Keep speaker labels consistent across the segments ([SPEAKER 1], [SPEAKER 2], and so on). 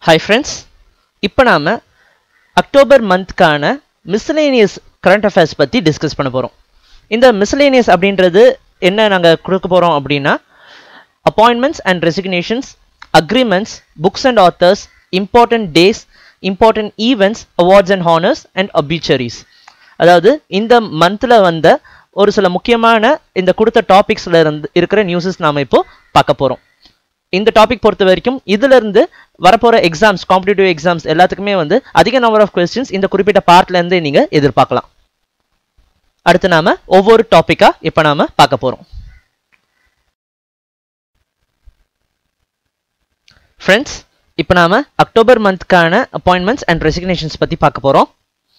[SPEAKER 1] hi friends இப்போ நாம் October மந்த்க்கான மிஸ்லேனியஸ் கரண்ட் அஃபேர்ஸ் பற்றி டிஸ்கஸ் பண்ண போகிறோம் இந்த மிஸ்லேனியஸ் அப்படின்றது என்ன நாங்கள் கொடுக்க போகிறோம் அப்படின்னா appointments and resignations agreements books and authors important days important events awards and honours and obituaries அதாவது இந்த மந்தில் வந்த ஒரு சில முக்கியமான இந்த கொடுத்த டாபிக்ஸில் இருந்து இருக்கிற நியூஸஸ் நாம் இப்போ பார்க்க போகிறோம் இந்த டாபிக் பொறுத்த வரைக்கும் இதுல இருந்து வரப்போற எக்ஸாம்ஸ் காம்படிட்டிவ் எக்ஸாம்ஸ் எல்லாத்துக்குமே வந்து அதிக நம்பர் ஆஃப் கொஸ்டின்ஸ் இந்த குறிப்பிட்ட பார்ட்ல இருந்து நீங்க எதிர்பார்க்கலாம் அடுத்து நாம ஒவ்வொரு டாபிக்கா இப்ப நாம பார்க்க போறோம் ஃப்ரெண்ட்ஸ் இப்போ நாம அக்டோபர் மந்த்க்கான அப்பாயின்மெண்ட்ஸ் அண்ட் ரெசிக்னேஷன்ஸ் பத்தி பார்க்க போறோம்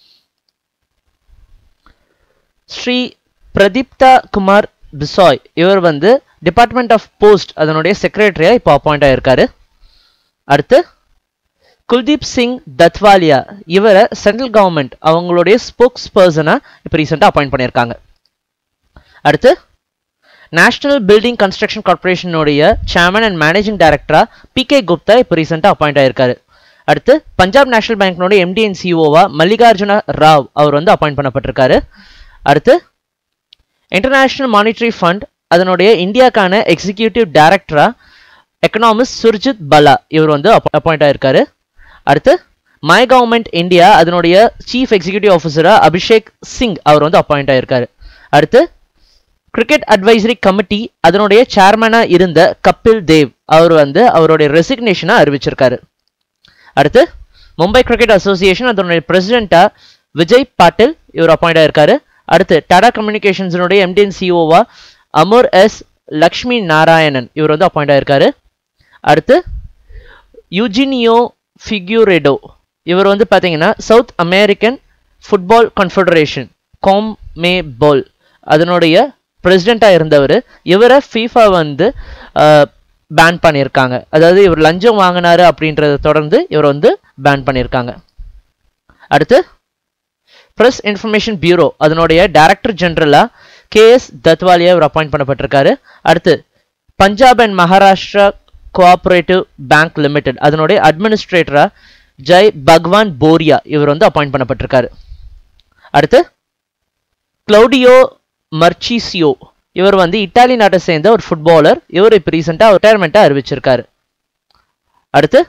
[SPEAKER 1] ஸ்ரீ பிரதீப்தா குமார் பிசாய் இவர் வந்து டிபார்ட்மெண்ட் ஆஃப் போஸ்ட் அதனுடைய செக்ரட்டரியா இப்போ அப்பாயிண்ட் ஆயிருக்காரு அடுத்து குல்தீப் சிங் தத்வாலியா இவரை சென்ட்ரல் கவர்மெண்ட் அவங்களுடைய ஸ்போக்ஸ் பர்சனா இப்போ ரீசெண்டாக அப்பாயிண்ட் பண்ணியிருக்காங்க அடுத்து நேஷனல் பில்டிங் கன்ஸ்ட்ரக்ஷன் கார்பரேஷனுடைய சேர்மன் அண்ட் மேனேஜிங் டைரக்டரா பி கே குப்தா இப்போ ரீசெண்டாக அப்பாயிண்ட் ஆயிருக்காரு அடுத்து பஞ்சாப் நேஷனல் பேங்க்னுடைய எம்டி அண்ட் சிஓவா மல்லிகார்ஜுன ராவ் அவர் வந்து அப்பாயிண்ட் பண்ணப்பட்டிருக்காரு அடுத்து இன்டர்நேஷனல் மானிட்டரி ஃபண்ட் அதனுடைய இந்தியாக்கான எக்ஸிக்யூட்டிவ் டைரக்டரா எக்கனாமிஸ்ட் சுர்ஜித் பலா இவர் வந்து அப்பாயிண்ட் ஆயிருக்காரு அடுத்து மை கவர்மெண்ட் இந்தியா அதனுடைய சீஃப் எக்ஸிக்யூட்டிவ் ஆஃபீஸரா அபிஷேக் சிங் அவர் வந்து அப்பாயிண்ட் ஆயிருக்காரு அடுத்து கிரிக்கெட் அட்வைசரி கமிட்டி அதனுடைய சேர்மனா இருந்த கபில் தேவ் அவர் வந்து அவருடைய ரெசிக்னேஷனை அறிவிச்சிருக்காரு அடுத்து மும்பை கிரிக்கெட் அசோசியேஷன் அதனுடைய பிரசிடென்ட்டா விஜய் பாட்டில் இவர் அப்பாயிண்ட் ஆயிருக்காரு அடுத்து டாடா கம்யூனிகேஷன்ஸினுடைய எம்டிஎன் சிஓவா அமர் எஸ் லக்ஷ்மி நாராயணன் இவர் வந்து அப்பாயிண்ட் ஆயிருக்காரு அடுத்து யூஜினியோ ஃபிக்யூரேடோ இவர் வந்து பார்த்தீங்கன்னா South American football confederation CONMEBOL அதனுடைய பிரசிடெண்ட்டாக இருந்தவர் இவரை ஃபீஃபா வந்து பேன் பண்ணியிருக்காங்க அதாவது இவர் லஞ்சம் வாங்கினாரு அப்படின்றத தொடர்ந்து இவர் வந்து பேன் பண்ணியிருக்காங்க அடுத்து ப்ரெஸ் இன்ஃபர்மேஷன் பியூரோ அதனுடைய டைரக்டர் ஜெனரலா கே எஸ் தத்வாலியா இவர் அப்பாயிண்ட் பண்ணப்பட்டிருக்காரு அடுத்து Punjab and Maharashtra cooperative bank limited அதனுடைய அட்மினிஸ்ட்ரேட்டரா ஜெய் பகவான் போரியா இவர் வந்து அப்பாயிண்ட் பண்ணப்பட்டிருக்காரு அடுத்து கிளவுடியோ மர்ச்சிசியோ இவர் வந்து இட்டாலி நாட்டை சேர்ந்த ஒரு ஃபுட்பாலர் இவர் இப்போ ரீசெண்டாக ரிட்டையர்மெண்ட்டாக அறிவிச்சிருக்காரு அடுத்து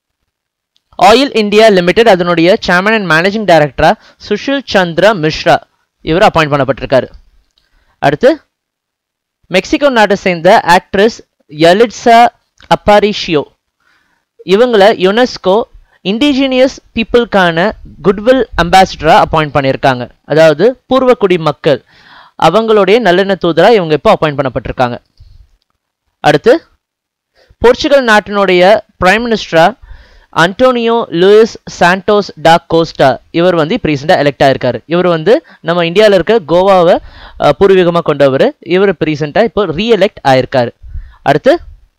[SPEAKER 1] ஆயில் இந்தியா லிமிடெட் அதனுடைய சேர்மன் அண்ட் மேனேஜிங் டைரக்டரா சுஷில் சந்திரா மிஸ்ரா இவர் அப்பாயிண்ட் பண்ணப்பட்டிருக்காரு அடுத்து மெக்சிகோ நாட்டை சேர்ந்த ஆக்ட்ரஸ் யலிட்ஸா அப்பாரிஷியோ இவங்களை யுனெஸ்கோ இண்டிஜினியஸ் பீப்புளுக்கான குட்வில் அம்பாசிடராக அப்பாயிண்ட் பண்ணியிருக்காங்க அதாவது பூர்வக்குடி மக்கள் அவங்களுடைய நல்லெண்ண தூதரா இவங்க இப்போ அப்பாயிண்ட் பண்ணப்பட்டிருக்காங்க அடுத்து போர்ச்சுகல் நாட்டினுடைய பிரைம் மினிஸ்டரா Antonio Luis Santos da Costa இவர் வந்து இப்போ ரீசெண்டாக எலெக்ட் ஆயிருக்காரு இவர் வந்து நம்ம இந்தியாவில் இருக்க கோவாவை பூர்வீகமாக கொண்டவர் இவர் இப்போ ரீசெண்டாக இப்போ ரீஎலெக்ட் ஆயிருக்காரு அடுத்து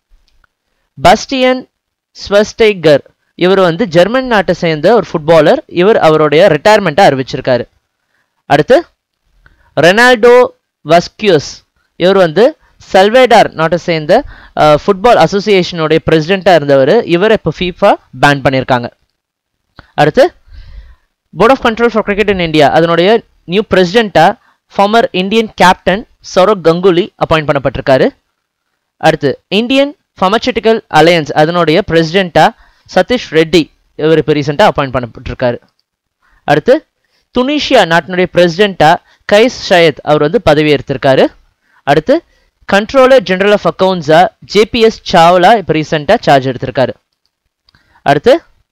[SPEAKER 1] பஸ்டியன் ஸ்வஸ்டைகர் இவர் வந்து ஜெர்மன் நாட்டை சேர்ந்த ஒரு ஃபுட்பாலர் இவர் அவருடைய ரிட்டையர்மெண்ட்டை அறிவிச்சிருக்காரு அடுத்து ரெனால்டோ வஸ்கியூஸ் இவர் வந்து சல்வேடார் நாட்டை சேர்ந்த ஃபுட்பால் அசோசியேஷனுடைய பிரசிடெண்ட்டாக இருந்தவர் இவர் இப்போ ஃபீஃபா பேன் பண்ணியிருக்காங்க அடுத்து board of control for cricket in India அதனுடைய நியூ பிரசிடெண்ட்டாக former Indian captain Sourav Ganguly appoint பண்ணப்பட்டிருக்காரு அடுத்து இந்தியன் ஃபார்மசூட்டிக்கல் அலையன்ஸ் அதனுடைய பிரசிடெண்ட்டாக சதீஷ் ரெட்டி இவர் இப்போ ரீசெண்டாக அப்பாயிண்ட் பண்ணப்பட்டிருக்காரு அடுத்து துனிஷியா நாட்டினுடைய பிரசிடெண்ட்டாக கைஸ் ஷயத் அவர் வந்து பதவி ஏற்றிருக்காரு அடுத்து கண்ட்ரோலர் ஜெனரல் ஆஃப் அக்கௌண்ட்ஸா ஜேபிஎஸ் சாவ்லா இப்போ ரீசெண்டாக சார்ஜ் எடுத்திருக்காரு அடுத்து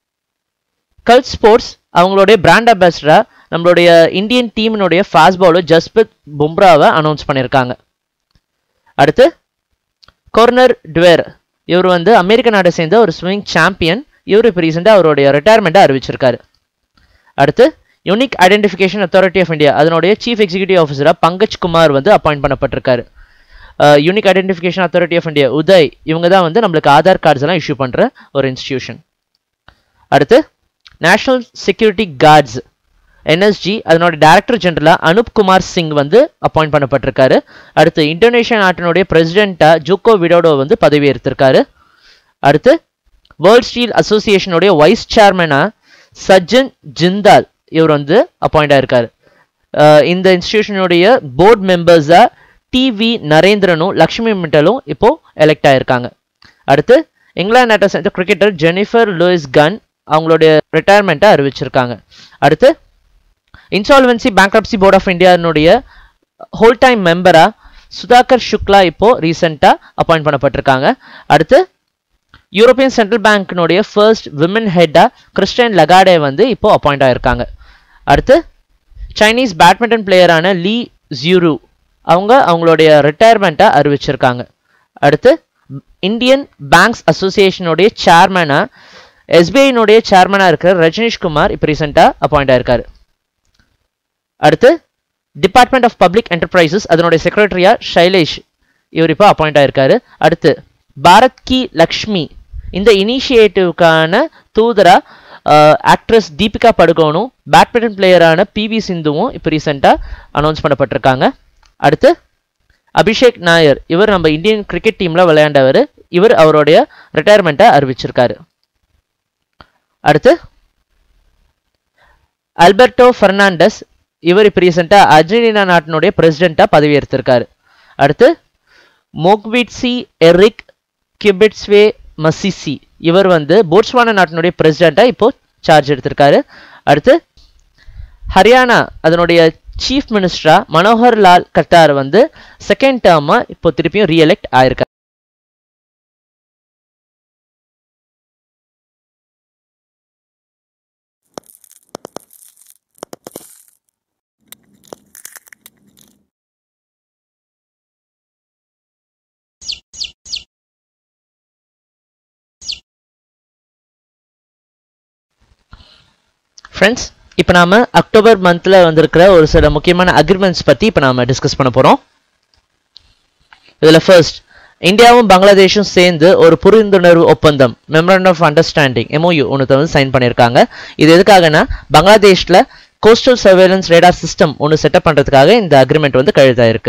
[SPEAKER 1] கல் ஸ்போர்ட்ஸ் அவங்களுடைய பிராண்ட் அம்பாசிடரா நம்மளுடைய இந்தியன் டீமினுடைய ஃபாஸ்ட் பவுலர் ஜஸ்பித் பும்ராவை அனௌன்ஸ் பண்ணியிருக்காங்க அடுத்து கொர்னர் டுவேர் இவர் வந்து அமெரிக்க நாட்டை சேர்ந்த ஒரு ஸ்விமிங் சாம்பியன் இவர் இப்போ ரீசெண்டாக அவருடைய ரிட்டையர்மெண்ட்டை அறிவிச்சிருக்காரு அடுத்து unique identification authority of India அதனுடைய சீஃப் எக்ஸிக்யூட்டிவ் ஆஃபீஸராக பங்கஜ் குமார் வந்து அப்பாயிண்ட் பண்ணப்பட்டிருக்காரு unique identification authority of India UIDAI இவங்க தான் வந்து நம்மளுக்கு ஆதார் கார்ட்ஸ் எல்லாம் இஷ்யூ பண்ணுற ஒரு இன்ஸ்டிடியூஷன் அடுத்து நேஷனல் செக்யூரிட்டி கார்ட்ஸ் என்எஸ்ஜி அதனோட டைரக்டர் ஜெனரலாக அனுப் குமார் சிங் வந்து அப்பாயிண்ட் பண்ணப்பட்டிருக்காரு அடுத்து இந்தோனேஷியா நாட்டினுடைய பிரசிடெண்ட்டாக ஜூக்கோ விடோடோ வந்து பதவி ஏற்றிருக்காரு அடுத்து வேர்ல்ட் ஸ்டீல் அசோசியேஷனுடைய வைஸ் சேர்மனா சஜ்ஜன் ஜிந்தால் இவர் வந்து அப்பாயிண்ட் ஆயிருக்காரு அஹ் இந்த இன்ஸ்டிடியூஷனுடைய போர்ட் மெம்பர்ஸா டி வி நரேந்திரனும் லக்ஷ்மி மிட்டலும் இப்போ எலெக்ட் ஆயிருக்காங்க அடுத்து இங்கிலாந்து நாட்டை சேர்ந்த கிரிக்கெட்டர் ஜெனிஃபர் லூயிஸ் கன் அவங்களுடைய ரிட்டையர்மெண்ட்டை அறிவிச்சிருக்காங்க அடுத்து இன்சால்வன்சி பேங்க்ரப்சி போர்ட் ஆஃப் இந்தியானுடைய ஹோல் டைம் மெம்பரா சுதாகர் சுக்லா இப்போ ரீசெண்டாக அப்பாயிண்ட் பண்ணப்பட்டிருக்காங்க அடுத்து யூரோப்பியன் சென்ட்ரல் பேங்க்கினுடைய ஃபர்ஸ்ட் விமன் ஹெட்டா கிறிஸ்டியன் லகாடே வந்து இப்போ அப்பாயிண்ட் ஆயிருக்காங்க அடுத்து சைனீஸ் பேட்மிண்டன் பிளேயரான லீ ஜியூரு அவங்க அவங்களுடைய ரிட்டையர்மெண்ட்டை அறிவிச்சிருக்காங்க அடுத்து இந்தியன் பேங்க்ஸ் அசோசியேஷனுடைய சேர்மனா எஸ்பிஐனுடைய சேர்மனாக இருக்கிற ரஜினிஷ் குமார் இப்போ ரீசெண்டாக அப்பாயிண்ட் ஆயிருக்காரு அடுத்து டிபார்ட்மெண்ட் ஆஃப் பப்ளிக் என்டர்பிரைசஸ் அதனுடைய செக்ரட்டரியா ஷைலேஷ் இவர் இப்போ அப்பாயிண்ட் ஆயிருக்காரு அடுத்து பாரத் கி லக்ஷ்மி இந்த இனிஷியேட்டிவ்க்கான தூதரா ஆக்ட்ரஸ் தீபிகா படுகோனும் பேட்மிண்டன் பிளேயரான பிவி சிந்துவும் இப்போ ரீசெண்டாக அனௌன்ஸ் பண்ணப்பட்டிருக்காங்க அடுத்து அபிஷேக் நாயர் இவர் நம்ம இந்தியன் கிரிக்கெட் டீமில் விளையாண்டவர் இவர் அவருடைய ரிட்டையர்மெண்ட்டை அறிவிச்சிருக்காரு அடுத்து அல்பர்டோ ஃபெர்னாண்டஸ் இவர் இப்போ ரீசெண்டாக அர்ஜென்டினா நாட்டினுடைய பிரசிடெண்ட்டாக பதவியேற்றிருக்காரு அடுத்து மோக்விட்சி எரிக் கிபிட்ஸ்வே மசிசி இவர் வந்து போட்ஸ்வானா நாட்டினுடைய பிரசிடெண்ட்டாக இப்போ சார்ஜ் எடுத்திருக்காரு அடுத்து ஹரியானா அதனுடைய சீஃப் மினிஸ்டரா மனோகர் லால் கட்டார் வந்து செகண்ட் டேர்மா இப்போ திருப்பியும் ரீஎலெக்ட் ஆயிருக்காரு ஃப்ரெண்ட்ஸ் இப்போ நாம அக்டோபர் மந்த்ல வந்திருக்கிற ஒரு சில முக்கியமான அக்ரிமெண்ட்ஸ் பத்தி இப்போ நாம டிஸ்கஸ் பண்ண போறோம் இதுல ஃபர்ஸ்ட் இந்தியாவும் பங்களாதேஷும் சேர்ந்து ஒரு புரிந்துணர்வு ஒப்பந்தம் மெமரண்ட் ஆஃப் அண்டர்ஸ்டாண்டிங் எம்ஓயு ஒன்று வந்து சைன் பண்ணியிருக்காங்க இது எதுக்காகனா பங்களாதேஷ்ல கோஸ்டல் சர்வேலன்ஸ் ரேடார் சிஸ்டம் ஒன்று செட்டப் பண்றதுக்காக இந்த அக்ரிமெண்ட் வந்து கழுத்தாயிருக்கு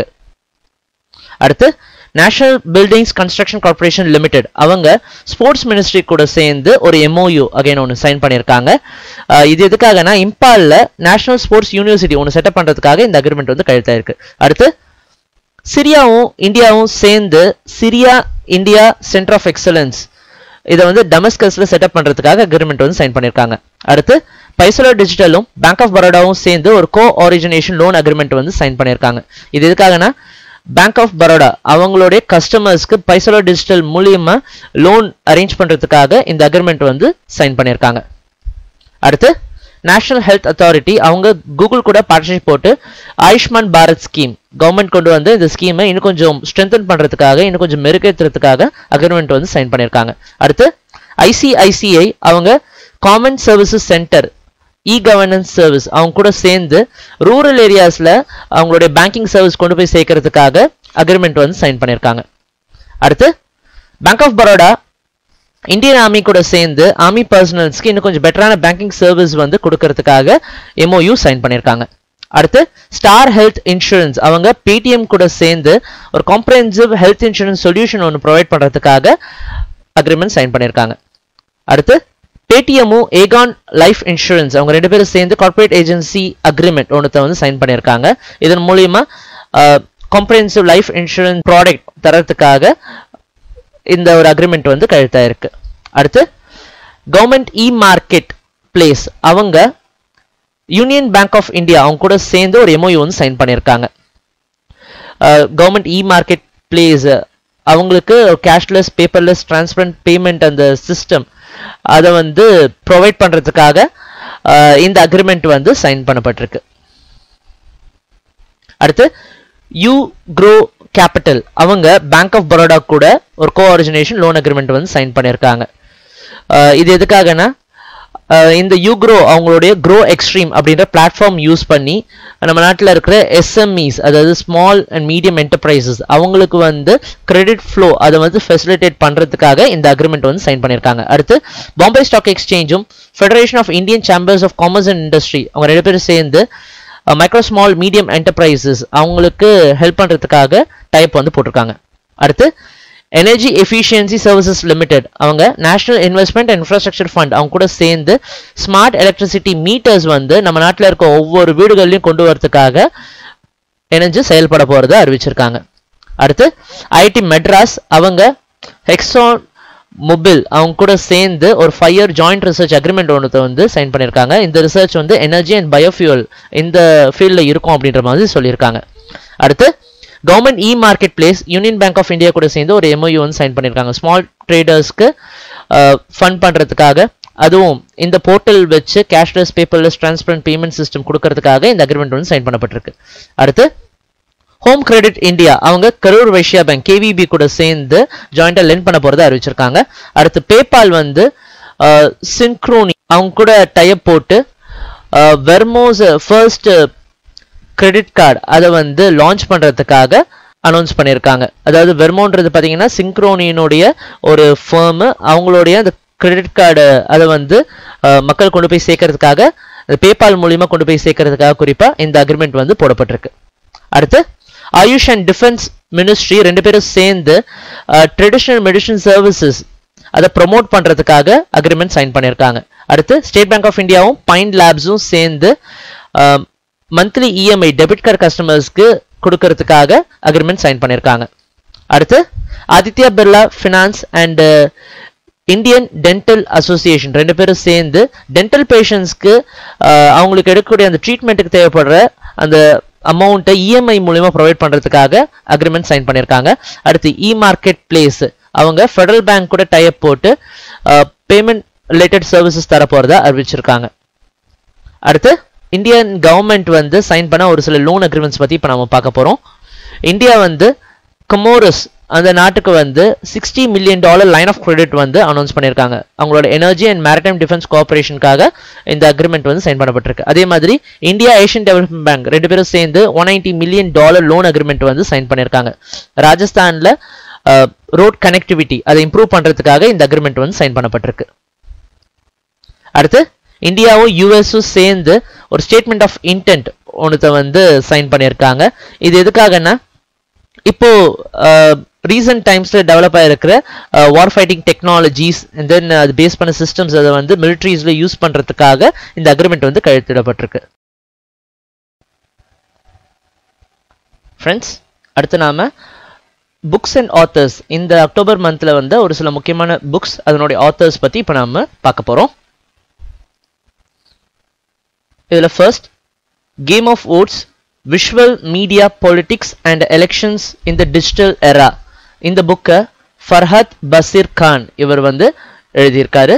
[SPEAKER 1] அடுத்து national buildings construction corporation limited அவங்க ஸ்போர்ட்ஸ் மினிஸ்ட்ரி கூட சேர்ந்து ஒரு எம்ஓயு அகைன் ஒன்று சைன் பண்ணியிருக்காங்க அஹ் இது எதுக்காகனா இம்பால்ல நேஷனல் ஸ்போர்ட்ஸ் யூனிவர்சிட்டி ஒன்று செட்டப் பண்ணுறதுக்காக இந்த அக்ரிமெண்ட் வந்து கழுத்தாயிருக்கு அடுத்து சிரியாவும் இந்தியாவும் சேர்ந்து Syria India centre of excellence இதை வந்து டமஸ்கஸ்ல செட்டப் பண்றதுக்காக அக்ரிமெண்ட் வந்து சைன் பண்ணியிருக்காங்க அடுத்து பைசலோ டிஜிட்டலும் பேங்க் ஆஃப் பரோடாவும் சேர்ந்து ஒரு கோ ஆரிஜினேஷன் லோன் அக்ரிமெண்ட் வந்து சைன் பண்ணியிருக்காங்க இது எதுக்காகனா பேங்க் ஆஃப் பரோடா அவங்களுடைய கஸ்டமர்ஸ்க்கு பைசலோ டிஜிட்டல் மூலியமா லோன் அரேஞ்ச் பண்றதுக்காக இந்த அக்ரிமெண்ட் வந்து சைன் பண்ணியிருக்காங்க அடுத்து நேஷனல் ஹெல்த் அத்தாரிட்டி அவங்க கூகுள் கூட பார்ட்னர்ஷிப் போட்டு ஆயுஷ்மான் பாரத் ஸ்கீம் கவர்மெண்ட் கொண்டு வந்து இந்த ஸ்கீமை இன்னும் கொஞ்சம் ஸ்ட்ரென்தன் பண்றதுக்காக இன்னும் கொஞ்சம் மெருகேற்றுறதுக்காக அக்ரிமெண்ட் வந்து சைன் பண்ணியிருக்காங்க அடுத்து ஐசிஐசிஐ அவங்க common services centre e governance service அவங்க கூட சேர்ந்து ரூரல் ஏரியாஸ்ல அவங்களுடைய பேங்கிங் சர்வீஸ் கொண்டு போய் சேர்க்கறதுக்காக அக்ரிமெண்ட் வந்து சைன் பண்ணியிருக்காங்க அடுத்து bank of Baroda Indian army கூட சேர்ந்து ஆர்மி பர்சனல்ஸ்க்கு இன்னும் கொஞ்சம் பெட்டரான பேங்கிங் சர்வீஸ் வந்து கொடுக்கறதுக்காக எம்ஓயு சைன் பண்ணியிருக்காங்க அடுத்து ஸ்டார் ஹெல்த் இன்சூரன்ஸ் அவங்க பேடிஎம் கூட சேர்ந்து ஒரு காம்ப்ரஹென்சிவ் ஹெல்த் இன்சூரன்ஸ் சொல்யூஷன் ஒன்று ப்ரொவைட் பண்ணுறதுக்காக அக்ரிமெண்ட் சைன் பண்ணியிருக்காங்க அடுத்து பேடிஎம்மும் ஏகான் லைஃப் இன்சூரன்ஸ் அவங்க ரெண்டு பேரும் சேர்ந்து கார்ப்பரேட் ஏஜென்சி அக்ரிமெண்ட் ஒன்றத்தை வந்து சைன் பண்ணியிருக்காங்க இதன் மூலியமா காம்ப்ரஹென்சிவ் லைஃப் இன்சூரன்ஸ் ப்ராடக்ட் தரத்துக்காக இந்த ஒரு அக்ரிமெண்ட் வந்து கழுத்தாயிருக்கு அடுத்து கவர்மெண்ட் இ மார்க்கெட் பிளேஸ் அவங்க யூனியன் பேங்க் ஆஃப் இந்தியா அவங்க கூட சேர்ந்து ஒரு எம்ஓயு வந்து சைன் பண்ணியிருக்காங்க கவர்மெண்ட் இ மார்க்கெட் பிளேஸ் அவங்களுக்கு கேஷ்லெஸ் பேப்பர்லெஸ் டிரான்ஸ்பரண்ட் பேமெண்ட் அந்த சிஸ்டம் அதை வந்து ப்ரொவைட் பண்ணுறதுக்காக இந்த அக்ரிமெண்ட் வந்து சைன் பண்ணப்பட்டிருக்கு அடுத்து யூ க்ரோ கேபிட்டல் அவங்க பேங்க் ஆஃப் பரோடா கூட ஒரு கோ ஆரிஜினேஷன் லோன் அக்ரிமெண்ட் வந்து சைன் பண்ணியிருக்காங்க இது எதுக்காகனா இந்த யூக்ரோ அவங்களுடைய க்ரோ எக்ஸ்ட்ரீம் அப்படின்ற பிளாட்ஃபார்ம் யூஸ் பண்ணி நம்ம நாட்டில் இருக்கிற எஸ்எம்இஸ் அதாவது ஸ்மால் அண்ட் மீடியம் என்டர்பிரைசஸ் அவங்களுக்கு வந்து கிரெடிட் ஃப்ளோ அதை வந்து ஃபெசிலிட்டேட் பண்ணுறதுக்காக இந்த அக்ரிமெண்ட் வந்து சைன் பண்ணியிருக்காங்க அடுத்து பாம்பே ஸ்டாக் எக்ஸ்சேஞ்சும் federation of Indian chambers of commerce and industry அவங்க ரெண்டு பேரும் சேர்ந்து மைக்ரோ ஸ்மால் மீடியம் என்டர்பிரைசஸ் அவங்களுக்கு ஹெல்ப் பண்ணுறதுக்காக டைப் வந்து போட்டிருக்காங்க அடுத்து எனர்ஜி எஃபிஷியன்சி சர்வீசஸ் லிமிடெட் அவங்க national investment and infrastructure fund அவங்க கூட சேர்ந்து ஸ்மார்ட் எலக்ட்ரிசிட்டி மீட்டர்ஸ் வந்து நம்ம நாட்டில் இருக்க ஒவ்வொரு வீடுகள்லையும் கொண்டு வரதுக்காக இணைஞ்சு செயல்பட போகிறத அறிவிச்சிருக்காங்க அடுத்து ஐடி மெட்ராஸ் அவங்க ஹெக்ஸான் மொபில் அவங்க கூட சேர்ந்து ஒரு five year joint research agreement ஒன்று வந்து சைன் பண்ணியிருக்காங்க இந்த ரிசர்ச் வந்து எனர்ஜி அண்ட் பயோஃபியூல் இந்த ஃபீல்டில் இருக்கும் அப்படின்ற மாதிரி சொல்லியிருக்காங்க அடுத்து government e marketplace union bank of India கூட சேர்ந்து ஒரு எம்ஓயு வந்து சைன் பண்ணியிருக்காங்க ஸ்மால் ட்ரேடர்ஸ்க்கு ஃபண்ட் பண்ணுறதுக்காக அதுவும் இந்த போர்ட்டல் வச்சு cashless paperless transparent payment system கொடுக்கறதுக்காக இந்த அக்ரிமெண்ட் வந்து சைன் பண்ணப்பட்டிருக்கு அடுத்து ஹோம் கிரெடிட் இந்தியா அவங்க கரூர் வைஷ்யா பேங்க் கேவிபி கூட சேர்ந்து ஜாயிண்டா லென் பண்ண போறதை அறிவிச்சிருக்காங்க அடுத்து பேபால் வந்து சின்க்ரோனி அவங்க கூட டைப் போட்டு வெர்மோஸ் ஃபர்ஸ்ட் கிரெடிட் கார்டு அதை வந்து லான்ச் பண்றதுக்காக அனௌன்ஸ் பண்ணியிருக்காங்க அதாவது வெர்மோன்றது பார்த்தீங்கன்னா சிங்க்ரோனியினுடைய ஒரு ஃபேர்மு அவங்களுடைய அந்த கிரெடிட் கார்டு அதை வந்து அஹ், மக்கள் கொண்டு போய் சேர்க்கறதுக்காக பேபால் மூலியமா கொண்டு போய் சேர்க்கறதுக்காக குறிப்பா இந்த அக்ரிமெண்ட் வந்து போடப்பட்டிருக்கு அடுத்து ஆயுஷ் அண்ட் டிஃபென்ஸ் மினிஸ்ட்ரி ரெண்டு பேரும் சேர்ந்து ட்ரெடிஷ்னல் மெடிசன் சர்வீசஸ் அதை ப்ரொமோட் பண்றதுக்காக அக்ரிமெண்ட் சைன் பண்ணியிருக்காங்க அடுத்து ஸ்டேட் பேங்க் ஆஃப் இந்தியாவும் பைண்ட் லேப்ஸும் சேர்ந்து மந்த்லி இஎம்ஐ டெபிட் கார்டு கஸ்டமர்ஸ்க்கு கொடுக்கறதுக்காக அக்ரிமெண்ட் சைன் பண்ணியிருக்காங்க அடுத்து Aditya Birla finance and Indian dental association ரெண்டு பேரும் சேர்ந்து டென்டல் பேஷண்ட்ஸ்க்கு அவங்களுக்கு எடுக்கக்கூடிய அந்த ட்ரீட்மெண்ட்டுக்கு தேவைப்படுற அந்த அமௌண்ட்டை இஎம்ஐ மூலியமா ப்ரொவைட் பண்றதுக்காக அக்ரிமெண்ட் சைன் பண்ணியிருக்காங்க அடுத்து இ மார்க்கெட் பிளேஸ் அவங்க ஃபெடரல் பேங்க் கூட டைப் போட்டு பேமெண்ட் ரிலேட்டட் சர்வீசஸ் தர போறதா அறிவிச்சிருக்காங்க அடுத்து இந்தியன் கவர்மெண்ட் வந்து சைன் பண்ண ஒரு சில லோன் அக்ரிமெண்ட்ஸ் பத்தி இப்போ நம்ம பார்க்க போறோம் இந்தியா வந்து கமோரஸ் அந்த நாட்டுக்கு வந்து sixty million dollar line of credit வந்து அனௌன்ஸ் பண்ணியிருக்காங்க அவங்களோட எனர்ஜி அண்ட் மேரிடைம் டிஃபென்ஸ் கோஆபரேஷனுக்காக இந்த அக்ரிமெண்ட் வந்து சைன் பண்ணப்பட்டிருக்கு அதே மாதிரி இந்தியா ஏஷியன் டெவலப்மெண்ட் பேங்க் ரெண்டு பேரும் சேர்ந்து one ninety million dollar loan agreement வந்து சைன் பண்ணியிருக்காங்க ராஜஸ்தான்ல ரோட் கனெக்டிவிட்டி அதை இம்ப்ரூவ் பண்றதுக்காக இந்த அக்ரிமெண்ட் வந்து சைன் பண்ணப்பட்டிருக்கு அடுத்து இந்தியாவும் யூஎஸும் சேர்ந்து ஒரு ஸ்டேட்மெண்ட் ஆஃப் இன்டென்ட் ஒன்றத்தை வந்து சைன் பண்ணியிருக்காங்க இது எதுக்காகன்னா இப்போ ரீசன்ட் டைம்ஸ்ல டெவலப் ஆயிருக்கிற war fighting technologies and then அது பேஸ் பண்ண சிஸ்டம்ஸ் அதை வந்து மிலிட்ரிஸ்ல யூஸ் பண்றதுக்காக இந்த அக்ரிமெண்ட் வந்து கையெழுத்திடப்பட்டிருக்கு ஃப்ரெண்ட்ஸ் அடுத்து நாம புக்ஸ் அண்ட் ஆத்தர்ஸ் இந்த அக்டோபர் மந்த்ல வந்து ஒரு சில முக்கியமான புக்ஸ் அதனுடைய ஆத்தர்ஸ் பத்தி இப்போ நாம பார்க்க போறோம் இதுல first game of votes visual media politics and elections in the digital era இந்த புக்கை ஃபர்ஹத் பசீர் கான் இவர் வந்து எழுதியிருக்காரு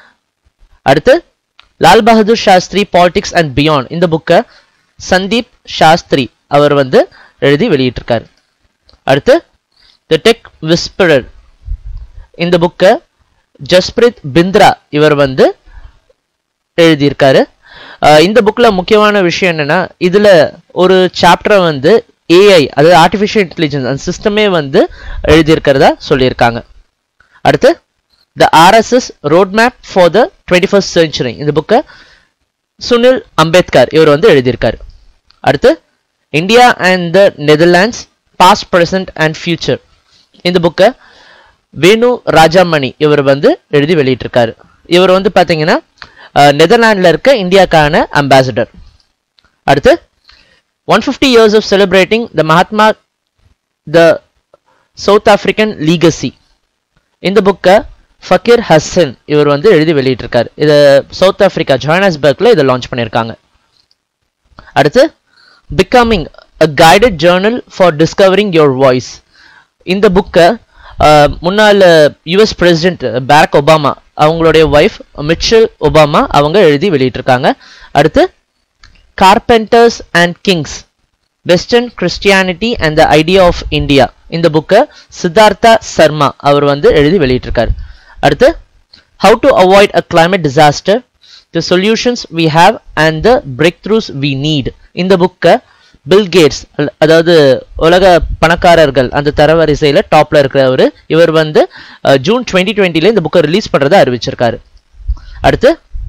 [SPEAKER 1] அடுத்து Lal Bahadur Shastri politics and beyond இந்த புக்கை சந்தீப் சாஸ்திரி அவர் வந்து எழுதி வெளியிட்டிருக்காரு அடுத்து த டெக் விஸ்பரர் இந்த புக்கை ஜஸ்பிரித் பிந்த்ரா இவர் வந்து எழுதியிருக்காரு அஹ் இந்த புக்ல முக்கியமான விஷயம் என்னன்னா இதுல ஒரு சாப்டரை வந்து ஏஐ அதாவது ஆர்டிஃபிஷியல் இன்டெலிஜென்ஸ் அந்த சிஸ்டமே வந்து எழுதியிருக்கிறதா சொல்லியிருக்காங்க அடுத்து the RSS road map for the twenty first century இந்த புக்கை சுனில் அம்பேத்கர் இவர் வந்து எழுதியிருக்காரு அடுத்து India and the Netherlands past present and future இந்த புக்கை வேணு ராஜாமணி இவர் வந்து எழுதி வெளியிட்டிருக்காரு இவர் வந்து பார்த்தீங்கன்னா நெதர்லாண்டில் இருக்க இந்தியாக்கான அம்பாசிடர் அடுத்து one fifty years of celebrating the Mahatma the South African legacy இந்த புக்கை ஃபக்கீர் ஹசன் இவர் வந்து எழுதி வெளியிட்டிருக்காரு இதை சவுத் ஆப்பிரிக்கா ஜோஹானஸ்பர்க்ல இதை லான்ச் பண்ணியிருக்காங்க அடுத்து becoming a guided journal for discovering your voice இந்த புக்கை முன்னாள் யுஎஸ் பிரசிடென்ட் பேரக் ஒபாமா அவங்களுடைய ஒய்ஃப் மிச்சல் ஒபாமா அவங்க எழுதி வெளியிட்டிருக்காங்க அடுத்து carpenters and kings western Christianity and the idea of India இந்த புக்கை சித்தார்த்தா சர்மா அவர் வந்து எழுதி வெளியிட்டிருக்காரு அடுத்து how to avoid a climate disaster the solutions we have and the breakthroughs we need இந்த புக்கை பில் கேட்ஸ் அதாவது உலக பணக்காரர்கள் அந்த தரவரிசையில் டாப்ல இருக்கிறவர் இவர் வந்து ஜூன் டுவெண்ட்டி டுவெண்ட்டில இந்த புக்கை ரிலீஸ் பண்றதை அறிவிச்சிருக்காரு அடுத்து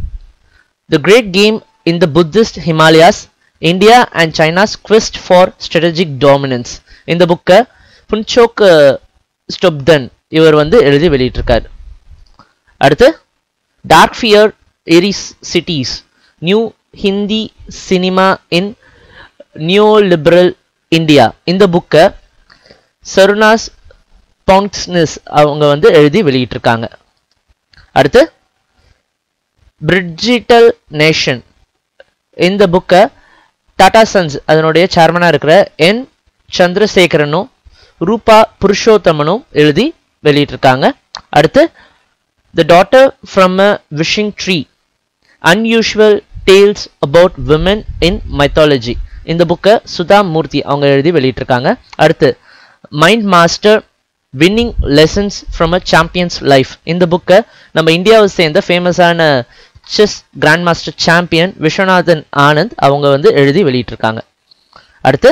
[SPEAKER 1] the great game in the Buddhist Himalayas India and China's quest for strategic dominance இந்த புக்கை புன்சோக் ஸ்டொப்தன் இவர் வந்து எழுதி வெளியிட்டிருக்காரு அடுத்து dark fear eerie cities new Hindi cinema in neoliberal India இந்த புக்கை சருணாஸ் பவுன்ஸ்னிஸ் அவங்க வந்து எழுதி வெளியிட்டிருக்காங்க அடுத்து பிரிட்ஜிட்டல் நேஷன் இந்த புக்கை டாடா சன்ஸ் அதனுடைய சேர்மனாக இருக்கிற என் சந்திரசேகரனும் ரூபா புருஷோத்தமனும் எழுதி வெளியிட்டிருக்காங்க அடுத்து the daughter from a wishing tree unusual tales about women in mythology இந்த புக்கை சுதா மூர்த்தி அவங்க எழுதி வெளியிட்டிருக்காங்க அடுத்து mind master winning lessons from a champion's life இந்த புக்கை நம்ம இந்தியாவை சேர்ந்த ஃபேமஸான chess grand master champion Viswanathan Anand அவங்க வந்து எழுதி வெளியிட்டிருக்காங்க அடுத்து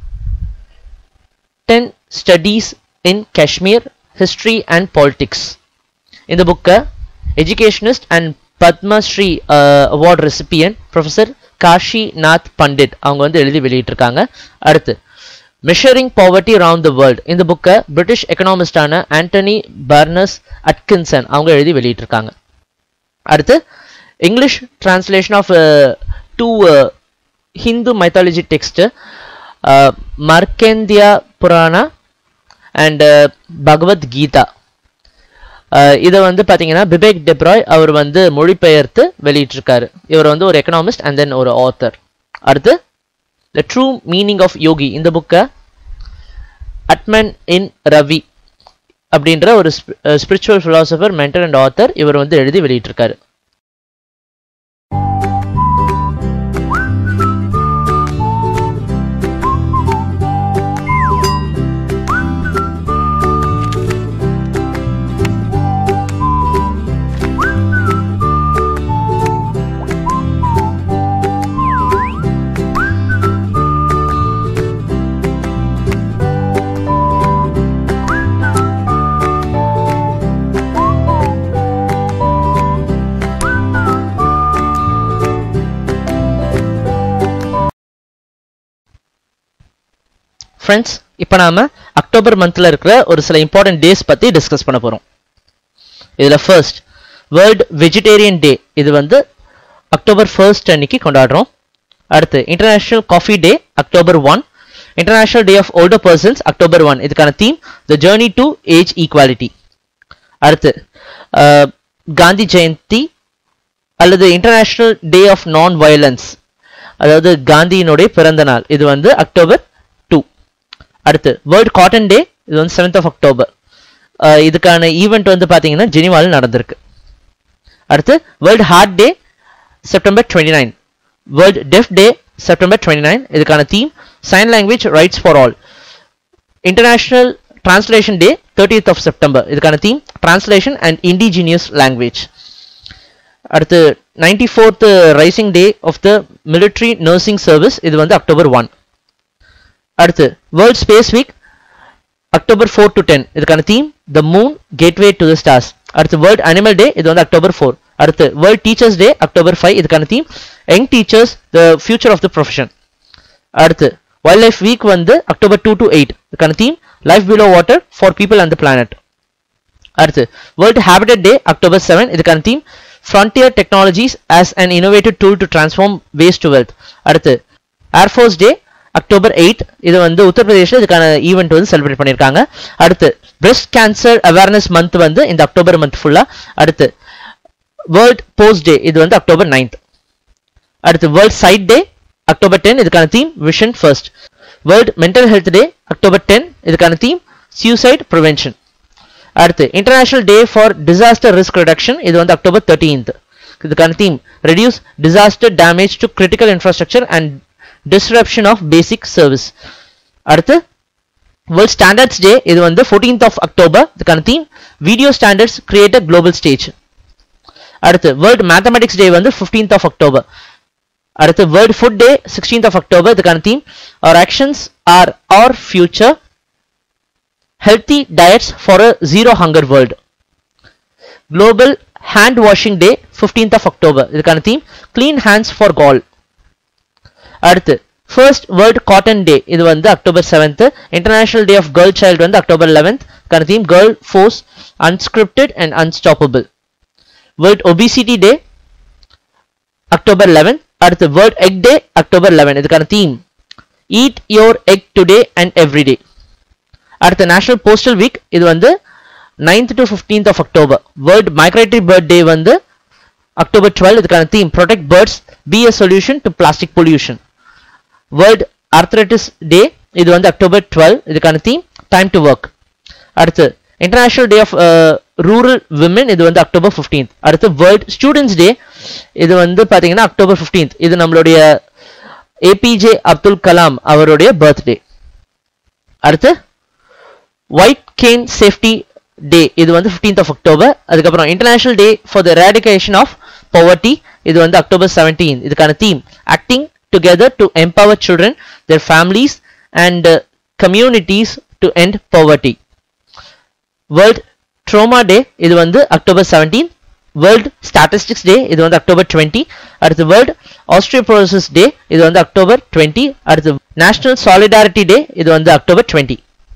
[SPEAKER 1] ten studies in Kashmir history and politics இந்த புக்கை educationist and Padmashri award recipient professor Kashi Nath Pandit அவங்க வந்து எழுதி வெளியிட்டிருக்காங்க அடுத்து measuring poverty around the world இந்த புக்கை பிரிட்டிஷ் எக்கனாமிஸ்டான ஆண்டனி பர்னஸ் அட்கின்சன் அவங்க எழுதி வெளியிட்டிருக்காங்க அடுத்து English translation of two Hindu mythology text Markandeya Purana and Bhagavadgita இதை வந்து பார்த்தீங்கன்னா பிபேக் டெப்ராய் அவர் வந்து மொழிபெயர்த்து வெளியிட்டிருக்காரு இவர் வந்து ஒரு எக்கனாமிஸ்ட் அண்ட் தென் ஒரு ஆத்தர் அடுத்து the true meaning of yogi இந்த புக்கை அட்மன் இன் ரவி அப்படின்ற ஒரு spiritual philosopher mentor and author இவர் வந்து எழுதி வெளியிட்டிருக்காரு ஃப்ரெண்ட்ஸ் இப்போ நாம அக்டோபர் மந்த்ல இருக்கிற ஒரு சில இம்பார்ட்டன்ட் டேஸ் பத்தி டிஸ்கஸ் பண்ண போறோம் இதுல ஃபர்ஸ்ட் வேர்ல்ட் வெஜிடேரியன் டே இது வந்து அக்டோபர் ஃபர்ஸ்ட் அன்னைக்கு கொண்டாடுறோம் அடுத்து international coffee day October one international day of older persons October one இதுக்கான theme the journey to age equality அடுத்து அஹ், காந்தி ஜெயந்தி அல்லது international day of non violence அதாவது காந்தியினுடைய பிறந்த நாள் இது வந்து அக்டோபர் டூ அடுத்து வேர்ல்ட் காட்டன் டே இது வந்து செவன்த் ஆஃப் அக்டோபர் இதுக்கான ஈவெண்ட் வந்து பார்த்தீங்கன்னா ஜெனிவாவில் நடந்திருக்கு அடுத்து world heart day September twenty nine world deaf day September twenty nine இதுக்கான theme sign language rights for all international translation day thirtieth of September இதுக்கான theme translation and indigenous language அடுத்து ninety fourth raising day of the military nursing service இது வந்து October one அடுத்து world space week October four to ten இதுக்கான theme the moon gateway to the stars அடுத்து world animal day இது வந்து October four அடுத்து world teachers day October five இதுக்கான theme young teachers the future of the profession அடுத்து wildlife week வந்து October two to eight இதுக்கான theme life below water for people and the planet அடுத்து world habitat day October seven இதுக்கான theme frontier technologies as an innovative tool to transform waste to wealth அடுத்து air force day October eight இது வந்து உத்தரப்பிரதேஷ்ல இதுக்கான event வந்து celebrate பண்ணியிருக்காங்க அடுத்து breast cancer awareness month வந்து இந்த அக்டோபர் மந்த் ஃபுல்லா அடுத்து வேர்ல்ட் போஸ்ட் டே இது வந்து அக்டோபர் நைன்த் அடுத்து world sight day October ten இதுக்கான theme vision first world mental health day October ten இதுக்கான தீம் சியூசைட் ப்ரிவென்ஷன் அடுத்து international day for disaster risk reduction இது வந்து அக்டோபர் தேர்ட்டீன்த் இதுக்கான theme reduce disaster damage to critical infrastructure and disruption of basic service அடுத்து world standards day இது வந்து fourteenth of October இதுக்கான theme video standards create a global stage அடுத்து world mathematics டே வந்து fifteenth of October அடுத்து world food day sixteenth of October இதுக்கான theme our actions are our future healthy diets for a zero hunger world global hand washing day 15th of october இதுக்கான theme clean hands for all அடுத்து first world cotton day இது வந்து October seventh international day of girl child வந்து October eleventh இதுக்கான theme girl force unscripted and unstoppable world obesity day October eleven அடுத்து world egg day October eleven இதுக்கான theme eat your egg today and every day அடுத்து national postal week இது வந்து ninth to fifteenth of October world migratory bird day வந்து October twelve இதுக்கான theme protect birds be a solution to plastic pollution world arthritis day இது வந்து October twelve இதுக்கான theme time to work அடுத்து international day of rural women இது வந்து October fifteenth அடுத்து world students day இது வந்து பார்த்தீங்கன்னா அக்டோபர் ஃபிஃப்டீன்த் இது நம்மளுடைய ஏபிஜே அப்துல் கலாம் அவருடைய பர்த்டே அடுத்து ஒயிட் கேன் சேஃப்டி டே இது வந்து ஃபிஃப்டீன்த் ஆஃப் அக்டோபர் அதுக்கப்புறம் international day for the eradication of poverty இது வந்து அக்டோபர் செவன்டீன் இதுக்கான theme acting together to empower children their families and communities to end poverty world trauma day இது வந்து October seventeen world statistics day இது வந்து October twenty அடுத்து world osteoporosis day இது வந்து அக்டோபர் டுவெண்ட்டி அடுத்து நேஷனல் சாலிடாரிட்டி டே இது வந்து அக்டோபர் டுவெண்ட்டி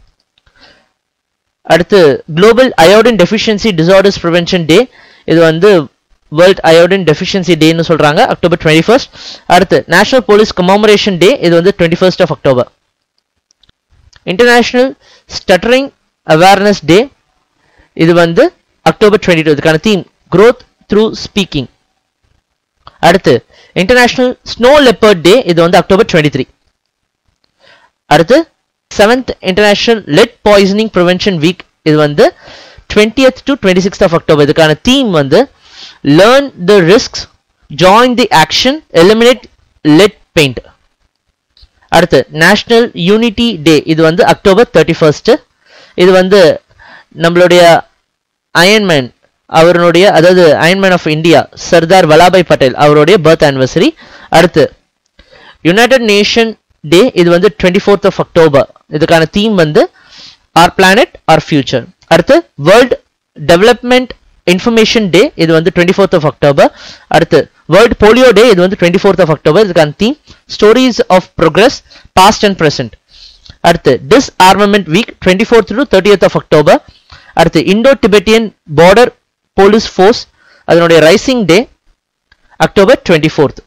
[SPEAKER 1] அடுத்து global iodine deficiency disorders prevention டே இது வந்து வேர்ல்ட் அயோடின் டெஃபிஷியன்சி டேன்னு சொல்றாங்க அக்டோபர் டுவெண்ட்டி ஃபர்ஸ்ட் அடுத்து நேஷனல் போலீஸ் கமாமரேஷன் டே இது வந்து twenty first of October international stuttering awareness day இது வந்து அக்டோபர் டுவெண்ட்டி டூ இதுக்கான தீம் growth த்ரூ ஸ்பீக்கிங் அடுத்து இன்டர்நேஷனல் ஸ்னோ லெப்பர்ட் டே இது வந்து அக்டோபர் டுவெண்ட்டி த்ரீ அடுத்து seventh international lead poisoning prevention week இது வந்து twentieth to twenty sixth of October இதுக்கான தீம் வந்து learn the risks join the action eliminate let paint அடுத்து national unity day இது வந்து அக்டோபர் தேர்ட்டி ஃபர்ஸ்ட் இது வந்து நம்மளுடைய அயன்மேன் அவருடைய அதாவது Iron Man of India Sardar Vallabhbhai Patel அவருடைய பர்த் ஆனிவர்சரி அடுத்து யுனைடெட் நேஷன் டே இது வந்து டுவெண்ட்டி ஃபோர்த் ஆஃப் அக்டோபர் இதுக்கான தீம் வந்து ஆர் பிளானட் ஆர் ஃபியூச்சர் அடுத்து வேர்ல்ட் டெவலப்மெண்ட் இன்ஃபர்மேஷன் டே இது வந்து டுவெண்ட்டி ஃபோர்த் ஆஃப் அக்டோபர் அடுத்து வேர்ல்ட் போலியோ டே இது வந்து டுவெண்ட்டி ஃபோர்த் ஆஃப் அக்டோபர் இதுக்கான theme stories of progress past and present அடுத்து disarmament week twenty fourth to thirtieth of October அடுத்து Indo Tibetan border police force அதனுடைய raising day October twenty fourth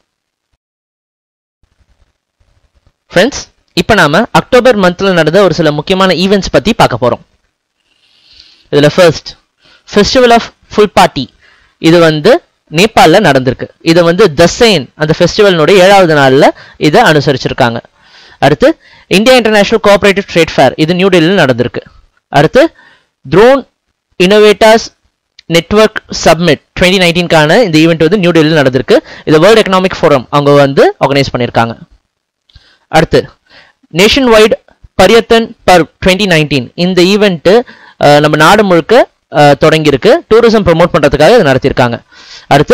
[SPEAKER 1] friends இப்போ நாம October மந்த்ல நடந்த ஒரு சில முக்கியமான ஈவெண்ட்ஸ் பத்தி பார்க்க போறோம் இதுல first festival of Phulpati இது வந்து நேபாளில் நடந்திருக்கு இது வந்து தசைன் அந்த ஃபெஸ்டிவலினுடைய ஏழாவது நாள்ல இதை அனுசரிச்சிருக்காங்க அடுத்து India international cooperative trade fair இது நியூ டெல்லியில் நடந்திருக்கு அடுத்து drone innovators network summit twenty நைன்டீன்கான இந்த ஈவெண்ட் வந்து நியூ டெல்லியில் நடந்திருக்கு இது வேர்ல்ட் எக்கனாமிக் ஃபோரம் அவங்க வந்து ஆர்கனைஸ் பண்ணியிருக்காங்க அடுத்து nationwide Paryatan Parv twenty nineteen இந்த ஈவெண்ட்டு நம்ம நாடு முழுக்க அஹ், தொடங்கியிருக்கு டூரிசம் ப்ரோமோட் பண்ணுறதுக்காக இது நடத்தியிருக்காங்க அடுத்து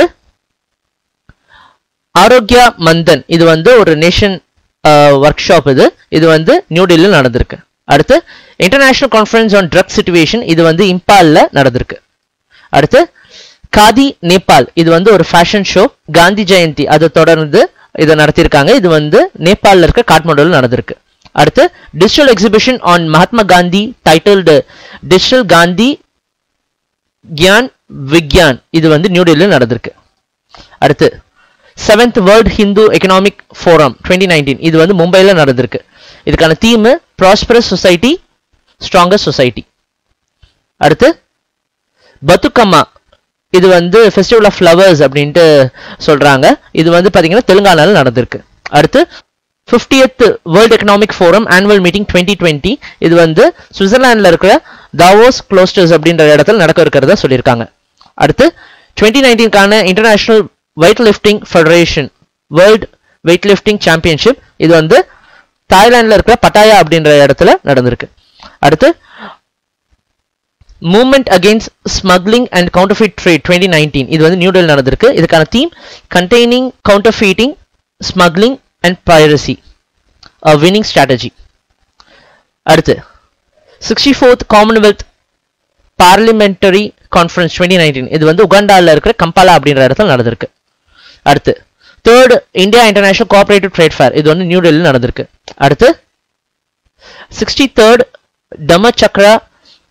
[SPEAKER 1] ஆரோக்கியா மந்தன் இது வந்து ஒரு நேஷன் ஒர்க் ஷாப் இது இது வந்து நியூ டெல்லியில் நடந்திருக்கு அடுத்து international conference on drug situation இது வந்து இம்பாலில் நடந்திருக்கு அடுத்து காதி நேபாள் இது வந்து ஒரு ஃபேஷன் ஷோ காந்தி ஜெயந்தி அதை தொடர்ந்து இதை நடத்தியிருக்காங்க இது வந்து நேபாளில் இருக்க காட்மாண்டுவில் நடந்திருக்கு அடுத்து digital exhibition on Mahatma Gandhi titled digital Gandhi Gyan Vigyan இது வந்து நியூ டெல்லியில் நடந்திருக்கு அடுத்து seventh world Hindu economic forum twenty nineteen இது வந்து மும்பையில் நடந்திருக்கு இதுக்கான theme prosperous society stronger society அடுத்து பத்துக்கம்மா இது வந்து ஃபெஸ்டிவல் ஆஃப் ஃப்ளவர்ஸ் அப்படின்ட்டு சொல்றாங்க இது வந்து பாத்தீங்கன்னா தெலுங்கானால நடந்திருக்கு அடுத்து 50th world economic forum annual meeting twenty twenty இது வந்து சுவிட்சர்லாண்டில் இருக்கிற தாவோஸ் க்ளோஸ்டர்ஸ் அப்படின்ற இடத்துல நடக்க இருக்கிறதா சொல்லியிருக்காங்க அடுத்து டுவெண்ட்டி நைன்டீன்கான international weight lifting federation world weight lifting championship இது வந்து தாய்லாண்டில் இருக்கிற பட்டாயா அப்படின்ற இடத்துல நடந்திருக்கு அடுத்து movement against smuggling and counterfeit trade twenty nineteen இது வந்து நியூ டெல்லி நடந்திருக்கு இதுக்கான theme containing counterfeiting smuggling and piracy winning strategy அடுத்து sixty fourth commonwealth parliamentary conference twenty nineteen இது வந்து உகாண்டாவில் இருக்கிற கம்பாலா அப்படின்ற இடத்துல நடந்திருக்கு அடுத்து third India international cooperative trade fair இது வந்து நியூ டெல்லியில் நடந்திருக்கு அடுத்து சிக்ஸ்டி தேர்ட் தம சக்ரா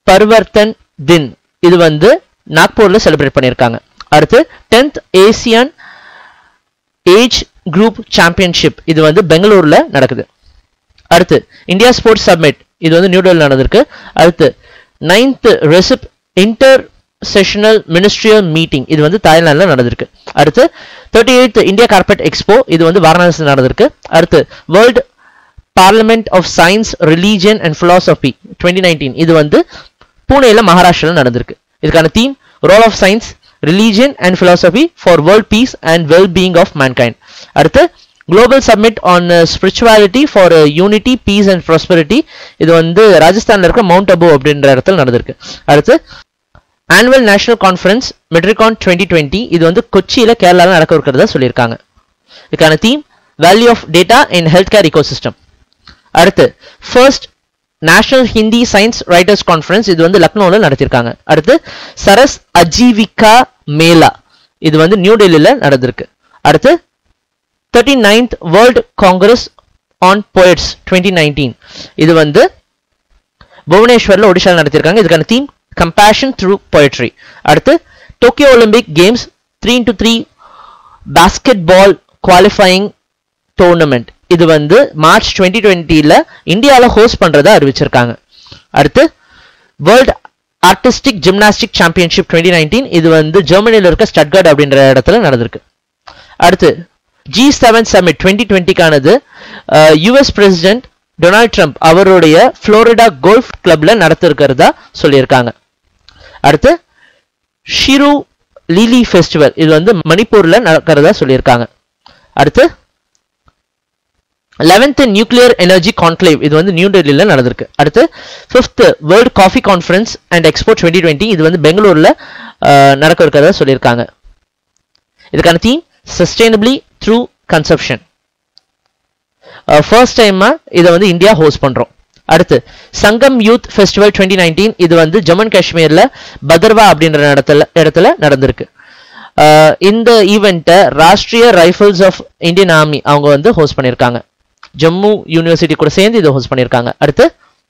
[SPEAKER 1] பர்வர்த்தன் தின் இது வந்து நாக்பூர்ல செலிப்ரேட் பண்ணியிருக்காங்க அடுத்து tenth Asian age group championship இது வந்து பெங்களூர்ல நடக்குது அடுத்து இந்தியா ஸ்போர்ட்ஸ் சப்மிட் இது வந்து நியூ டெல்லி நடந்திருக்கு அடுத்து ninth RCEP intersessional ministerial meeting இது வந்து தாய்லாந்துல நடந்திருக்கு அடுத்து thirty eighth India carpet expo இது வந்து வாரணாசி நடந்திருக்கு அடுத்து world parliament of science religion and philosophy twenty nineteen இது வந்து பூனேல மகாராஷ்டிரால நடந்திருக்கு இதுக்கான theme role of science religion and philosophy for world peace and well being of mankind அடுத்து global summit on spirituality for unity peace and prosperity இது வந்து ராஜஸ்தான்ல இருக்க மவுண்ட் அபு அப்படின்ற இடத்துல நடந்திருக்கு அடுத்து annual national conference Medricon twenty twenty இது வந்து கொச்சியில கேரளால நடக்க இருக்கிறதா சொல்லியிருக்காங்க இதுக்கான theme value of data in health care ecosystem அடுத்து first national Hindi science writers conference இது வந்து லக்னோவில் நடத்தியிருக்காங்க அடுத்து சரஸ் அஜீவிகா மேலா இது வந்து நியூ டெல்லியில் நடந்திருக்கு அடுத்து thirty ninth world congress on poets twenty nineteen இது வந்து புவனேஸ்வரில் ஒடிஷாவில் நடத்தியிருக்காங்க இதுக்கான தீம் கம்பேஷன் த்ரூ poetry அடுத்து Tokyo Olympic games three into three basketball qualifying tournament இது வந்து மார்ச் டுவெண்ட்டி டுவெண்ட்டியில் இந்தியாவில் ஹோஸ்ட் பண்ணுறதா அறிவிச்சிருக்காங்க அடுத்து world artistic gymnastic championship twenty nineteen இது வந்து ஜெர்மனியில் இருக்க ஸ்டட்கார்ட் அப்படின்ற இடத்துல நடந்திருக்கு அடுத்து ஜி செவன் சமிட் டுவெண்ட்டி டுவெண்ட்டிக்கானது யுஎஸ் பிரசிடென்ட் டொனால்ட் ட்ரம்ப் அவருடைய ஃப்ளோரிடா கோல்ஃப் கிளப்ல நடத்திருக்கிறதா சொல்லியிருக்காங்க அடுத்து ஷிரு லீலி ஃபெஸ்டிவல் இது வந்து மணிப்பூர்ல நடக்கிறதா சொல்லியிருக்காங்க அடுத்து லெவன்த் நியூக்ளியர் எனர்ஜி கான்க்ளேவ் இது வந்து நியூ டெல்லியில நடந்திருக்கு அடுத்து fifth world coffee conference and expo twenty twenty இது வந்து பெங்களூர்ல அஹ், நடக்க இருக்கிறதா சொல்லியிருக்காங்க இதுக்கான theme sustainably through consumption first டைமா இதை வந்து இந்தியா ஹோஸ்ட் பண்றோம் அடுத்து சங்கம் யூத் ஃபெஸ்டிவல் டுவெண்ட்டி நைன்டீன் இது வந்து ஜம்மு அண்ட் காஷ்மீர்ல பதர்வா அப்படின்ற இடத்துல இடத்துல நடந்திருக்கு அஹ் இந்த ஈவெண்ட்டை Rashtriya rifles of Indian army அவங்க வந்து ஹோஸ்ட் பண்ணியிருக்காங்க ஜம்மு யூனிவர்சிட்டி கூட சேர்ந்து இதை ஹோஸ்ட் பண்ணியிருக்காங்க அடுத்து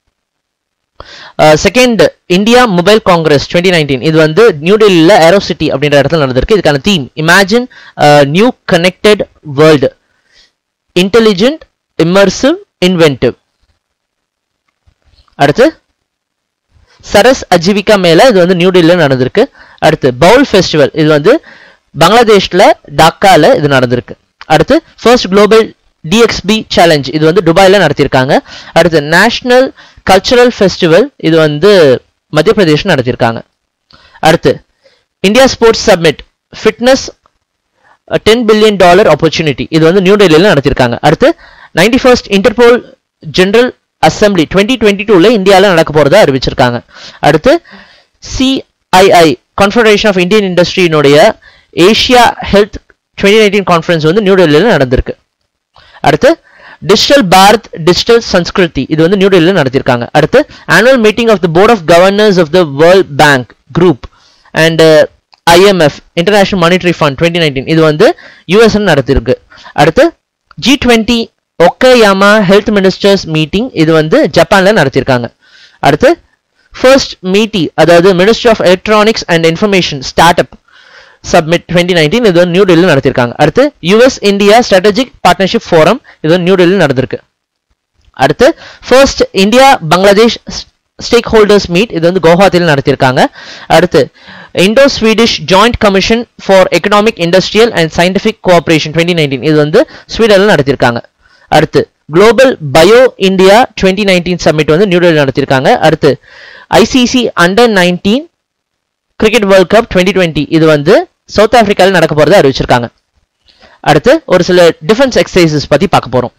[SPEAKER 1] second India mobile congress twenty nineteen இது வந்து நியூ டெல்லியில் ஏரோ சிட்டி அப்படின்ற இடத்துல நடந்திருக்கு இதுக்கான theme imagine new connected world intelligent immersive inventive அடுத்து சரஸ் அஜீவிகா மேல இது வந்து நியூ டெல்லியில் நடந்திருக்கு அடுத்து பவுல் ஃபெஸ்டிவல் இது வந்து பங்களாதேஷ்ல டாக்கால இது நடந்திருக்கு அடுத்து ஃபர்ஸ்ட் குளோபல் டிஎக்ஸ்பி சேலஞ்ச் இது வந்து துபாயில நடத்தியிருக்காங்க அடுத்து நேஷனல் கல்ச்சரல் ஃபெஸ்டிவல் இது வந்து மத்திய பிரதேஷ் நடத்தியிருக்காங்க அடுத்து India sports summit fitness ten billion dollar opportunity இது வந்து நியூ டெல்லியில் நடத்தியிருக்காங்க அடுத்து ninety first Interpol general assembly twenty twenty டூவில் இந்தியாவில் நடக்க போகிறதா அறிவிச்சிருக்காங்க அடுத்து சிஐஐ கான்ஃபெடரேஷன் ஆஃப் இந்தியன் இண்டஸ்ட்ரியினுடைய Asia health twenty nineteen conference வந்து நியூ டெல்லியில் நடந்திருக்கு அடுத்து டிஜிட்டல் பாரத் டிஜிட்டல் சன்ஸ்கிருதி இது வந்து நியூ டெல்லியில் நடத்தியிருக்காங்க அடுத்து annual meeting of the board of governors of the world bank group and IMF international monetary fund twenty nineteen இது வந்து யூஎஸ்என் நடத்திருக்கு அடுத்து G twenty Okayama health ministers meeting இது வந்து ஜப்பான்ல நடத்தியிருக்காங்க அடுத்து ஃபர்ஸ்ட் மீட்டி அதாவது ministry of electronics and information start up summit twenty nineteen இது வந்து நியூ டெல்லியில் நடத்தியிருக்காங்க அடுத்து US India strategic partnership forum இது வந்து நியூ டெல்லியில் நடந்திருக்கு அடுத்து first India Bangladesh stakeholders meet இது வந்து குவஹாத்தியில் நடத்தியிருக்காங்க அடுத்து Indo Swedish joint commission for economic industrial and scientific cooperation twenty nineteen இது வந்து ஸ்வீடனில் நடத்தியிருக்காங்க அடுத்து global bio India twenty nineteen summit வந்து நியூ டெல்லி நடத்தியிருக்காங்க அடுத்து ICC under nineteen cricket world cup twenty twenty இது வந்து சவுத் ஆப்பிரிக்காவில் நடக்க போகிறத அறிவிச்சிருக்காங்க அடுத்து ஒரு சில டிஃபென்ஸ் எக்ஸசைசஸ் பற்றி பார்க்க போகிறோம்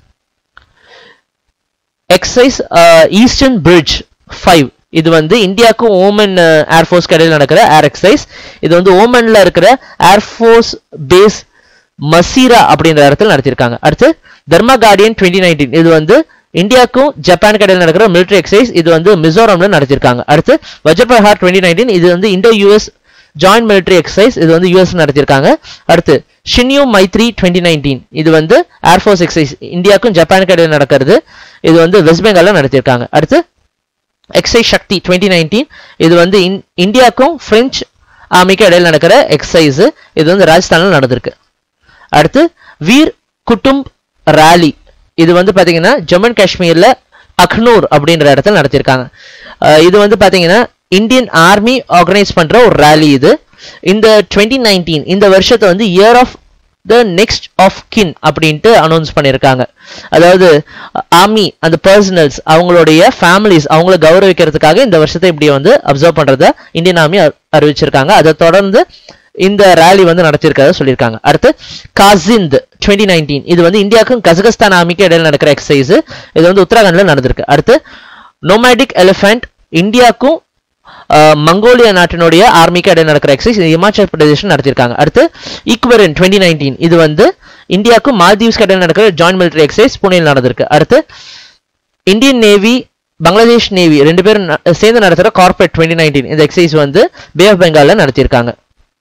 [SPEAKER 1] எக்ஸசைஸ் ஈஸ்டர்ன் பிரிட்ஜ் ஃபைவ் இது வந்து இந்தியாவுக்கும் ஓமன் ஏர்ஃபோர்ஸ் கடையில் நடக்கிற ஏர் எக்ஸசைஸ் இது வந்து ஓமன்ல இருக்கிற ஏர்ஃபோர்ஸ் பேஸ் மசீரா அப்படின்ற இடத்துல நடத்தியிருக்காங்க அடுத்து தர்மா கார்டியன் டுவெண்ட்டி நைன்டீன் இது வந்து இந்தியாவுக்கும் ஜப்பான் கடையில் நடக்கிற மிலிட்டரி எக்ஸசைஸ் இது வந்து மிசோரம்ல நடத்தியிருக்காங்க அடுத்து வஜ்ரபஹார் டுவெண்ட்டி நைன்டீன் இது வந்து Indo US joint military exercise இது வந்து யூஎஸ் நடத்தியிருக்காங்க அடுத்து ஷின்யூ மைத்ரி டுவெண்ட்டி நைன்டீன் இது வந்து ஏர்ஃபோர்ஸ் எக்ஸசைஸ் இந்தியாவுக்கும் ஜப்பான் கடையில் நடக்கிறது இது வந்து வெஸ்ட் பெங்கால்ல நடத்தியிருக்காங்க அடுத்து எக்ஸைஸ் சக்தி டுவெண்ட்டி நைன்டீன் இது வந்து இன் இந்தியாவுக்கும் பிரெஞ்சு ஆர்மிக்கும் இடையில நடக்கிற எக்ஸசைஸ் இது வந்து ராஜஸ்தானில் நடந்திருக்கு அடுத்து வீர் குட்டும்ப் ராலி இது வந்து பாத்தீங்கன்னா ஜம்மு அண்ட் காஷ்மீர்ல அக்னூர் அப்படின்ற இடத்துல நடத்தியிருக்காங்க அஹ் இது வந்து பாத்தீங்கன்னா இந்தியன் ஆர்மி ஆர்கனைஸ் பண்ற ஒரு ரேலி இது இந்த டுவெண்ட்டி நைன்டீன் இந்த வருஷத்தை வந்து year of the next of kin அப்படின்ட்டு அனௌன்ஸ் பண்ணியிருக்காங்க அதாவது ஆர்மி அந்த பர்சனல்ஸ் அவங்களுடைய ஃபேமிலிஸ் அவங்கள கௌரவிக்கிறதுக்காக இந்த வருஷத்தை இப்படி வந்து அப்சர்வ் பண்றத இந்தியன் ஆர்மி அறிவிச்சிருக்காங்க அதை தொடர்ந்து இந்த ரேலி வந்து நடத்தியிருக்கிறத சொல்லியிருக்காங்க அடுத்து காசிந்த் டுவெண்ட்டி நைன்டீன் இது வந்து இந்தியாவுக்கும் கசகஸ்தான் ஆர்மிக்கு இடையில நடக்கிற எக்ஸசைஸ் இது வந்து உத்தராகண்ட்ல நடந்திருக்கு அடுத்து நோமேடிக் எலிஃபென்ட் இந்தியாவுக்கும் அஹ், மங்கோலியா நாட்டினுடைய ஆர்மிக்கு இடையில நடக்கிற எக்ஸசைஸ் இது இமாச்சல் பிரதேஷ் நடத்திருக்காங்க அடுத்து ஈக்குவரன் டுவெண்ட்டி நைன்டீன் இது வந்து இந்தியாவுக்கும் மால்தீவ்ஸ்க்கு இடையில நடக்கிற ஜாயின்ட் மிலிட்டரி எக்ஸசைஸ் புனேயில் நடந்திருக்கு அடுத்து இந்தியன் நேவி பங்களாதேஷ் நேவி ரெண்டு பேரும் ந- சேர்ந்து நடத்துற கார்பரேட் டுவெண்ட்டி நைன்டீன் இந்த எக்ஸசைஸ் வந்து பே ஆஃப் பெங்கால்ல நடத்தியிருக்காங்க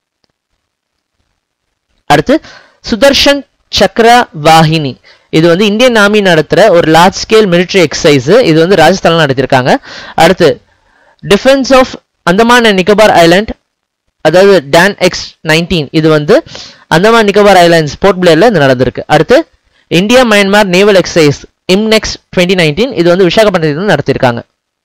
[SPEAKER 1] அடுத்து சுதர்ஷன் சக்ரா வாஹினி இது வந்து இந்தியன் ஆர்மி நடத்துற ஒரு லார்ஜ் ஸ்கேல் மிலிட்டரி எக்ஸசைஸ் இது வந்து ராஜஸ்தான்ல நடத்தியிருக்காங்க அடுத்து defence of Andaman and Nicobar island அதாவது டான் எக்ஸ் நைன்டீன் இது வந்து அந்தமான் நிக்கோபார் ஐலாண்ட்ஸ் போர்ட் பிளேயர்ல இது நடந்திருக்கு அடுத்து India Myanmar naval exercise IMNEX twenty nineteen இது வந்து விசாகப்பட்டினத்தில் நடத்தியிருக்காங்க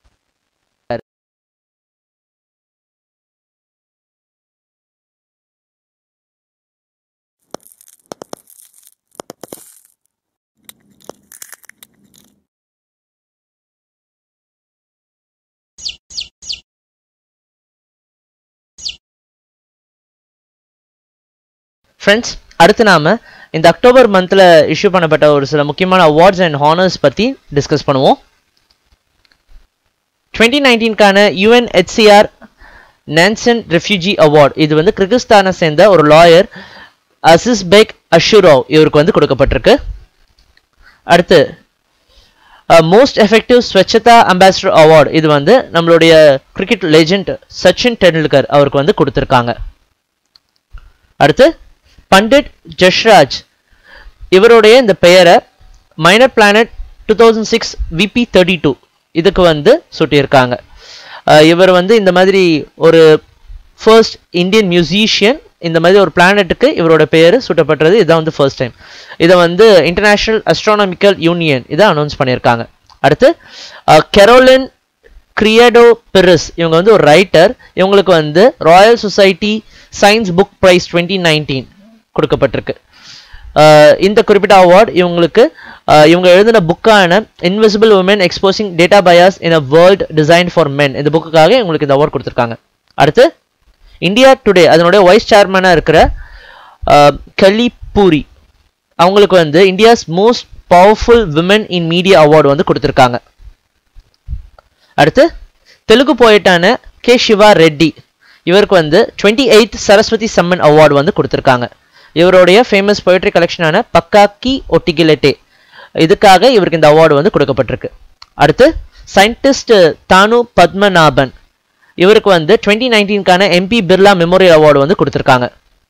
[SPEAKER 1] ஃப்ரெண்ட்ஸ் அடுத்து நாம இந்த அக்டோபர் மந்த்ல இஷ்யூ பண்ணப்பட்ட ஒரு சில முக்கியமான அவார்ட்ஸ் அண்ட் ஹானர்ஸ் பத்தி டிஸ்கஸ் பண்ணுவோம் டுவெண்ட்டி நைன்டீன்கான யுஎன்ஹெச்சிஆர் நான்சன் ரெஃப்யூஜி அவார்ட் இது வந்து கிர்கிஸ்தானை சேர்ந்த ஒரு லாயர் அசிஸ் பேக் அஷுரோவ் இவருக்கு வந்து கொடுக்கப்பட்டிருக்கு அடுத்து most effective Swachhata ambassador award இது வந்து நம்மளுடைய கிரிக்கெட் லெஜெண்ட் சச்சின் டெண்டுல்கர் அவருக்கு வந்து கொடுத்துருக்காங்க அடுத்து பண்டிட் ஜஷ்ராஜ் இவருடைய இந்த பெயரை minor planet two thousand six VP thirty two இதுக்கு வந்து சூட்டியிருக்காங்க அஹ் இவர் வந்து இந்த மாதிரி ஒரு ஃபர்ஸ்ட் இந்தியன் மியூசிஷியன் இந்த மாதிரி ஒரு பிளானட்டுக்கு இவரோட பெயர் சூட்டப்பட்டது இதுதான் வந்து ஃபர்ஸ்ட் டைம் இதை வந்து இன்டர்நேஷ்னல் அஸ்ட்ரானமிக்கல் யூனியன் இதை அனௌன்ஸ் பண்ணியிருக்காங்க அடுத்து கெரோலின் கிரியடோ பெரிஸ் இவங்க வந்து ஒரு ரைட்டர் இவங்களுக்கு வந்து royal society science book prize twenty nineteen கொடுக்கப்பட்டிருக்கு அஹ் இந்த குறிப்பிட்ட அவார்ட் இவங்களுக்கு அஹ் இவங்க எழுதின புக்கான invisible women exposing data bias in a world design for men இந்த புக்குக்காக இவங்களுக்கு இந்த அவார்ட் கொடுத்துருக்காங்க அடுத்து இந்தியா டுடே அதனுடைய வைஸ் சேர்மனாக இருக்கிற அஹ், கலி பூரி அவங்களுக்கு வந்து India's most powerful women in media award வந்து கொடுத்துருக்காங்க அடுத்து தெலுங்கு போயிட்டான கே சிவா ரெட்டி இவருக்கு வந்து twenty eighth Saraswati summon award வந்து கொடுத்துருக்காங்க இவருடைய ஃபேமஸ் poetry கலெக்ஷனான பக்காக்கி ஒட்டிகிலெட்டே இதுக்காக இவருக்கு இந்த அவார்டு வந்து கொடுக்கப்பட்டிருக்கு அடுத்து சயின்டிஸ்ட் தானு பத்மநாபன் இவருக்கு வந்து டுவெண்ட்டி நைன்டீன்கான எம்பி பிர்லா மெமோரியல் அவார்டு வந்து கொடுத்துருக்காங்க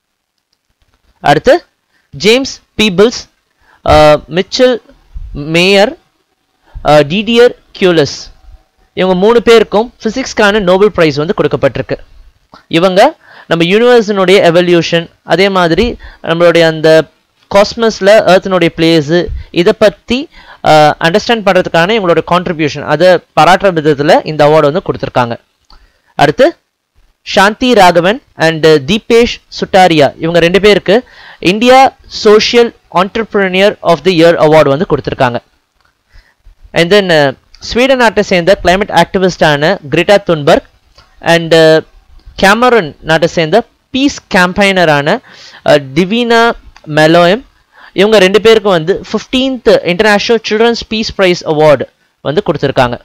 [SPEAKER 1] அடுத்து James Peebles Michel Mayor Didier Queloz இவங்க மூணு பேருக்கும் ஃபிசிக்ஸ்க்கான நோபல் பிரைஸ் வந்து கொடுக்கப்பட்டிருக்கு இவங்க நம்ம யூனிவர்ஸினுடைய எவல்யூஷன் அதே மாதிரி நம்மளுடைய அந்த காஸ்மஸில் ஏர்த்தினுடைய பிளேஸு இதை பற்றி அண்டர்ஸ்டாண்ட் பண்ணுறதுக்கான இவங்களோட கான்ட்ரிபியூஷன் அதை பாராட்டுற விதத்தில் இந்த அவார்டு வந்து கொடுத்துருக்காங்க அடுத்து சாந்தி ராகவன் அண்ட் தீபேஷ் சுட்டாரியா இவங்க ரெண்டு பேருக்கு India social entrepreneur of the year award வந்து கொடுத்துருக்காங்க அண்ட் தென் ஸ்வீடன் நாட்டை சேர்ந்த கிளைமேட் ஆக்டிவிஸ்டான கிரிட்டா துன்பர்க் அண்ட் கேமரன் நாட்டை சேர்ந்த பீஸ் கேம்பைனரான டிவினா மெலோயம் இவங்க ரெண்டு பேருக்கும் வந்து fifteenth international children's peace prize award வந்து கொடுத்துருக்காங்க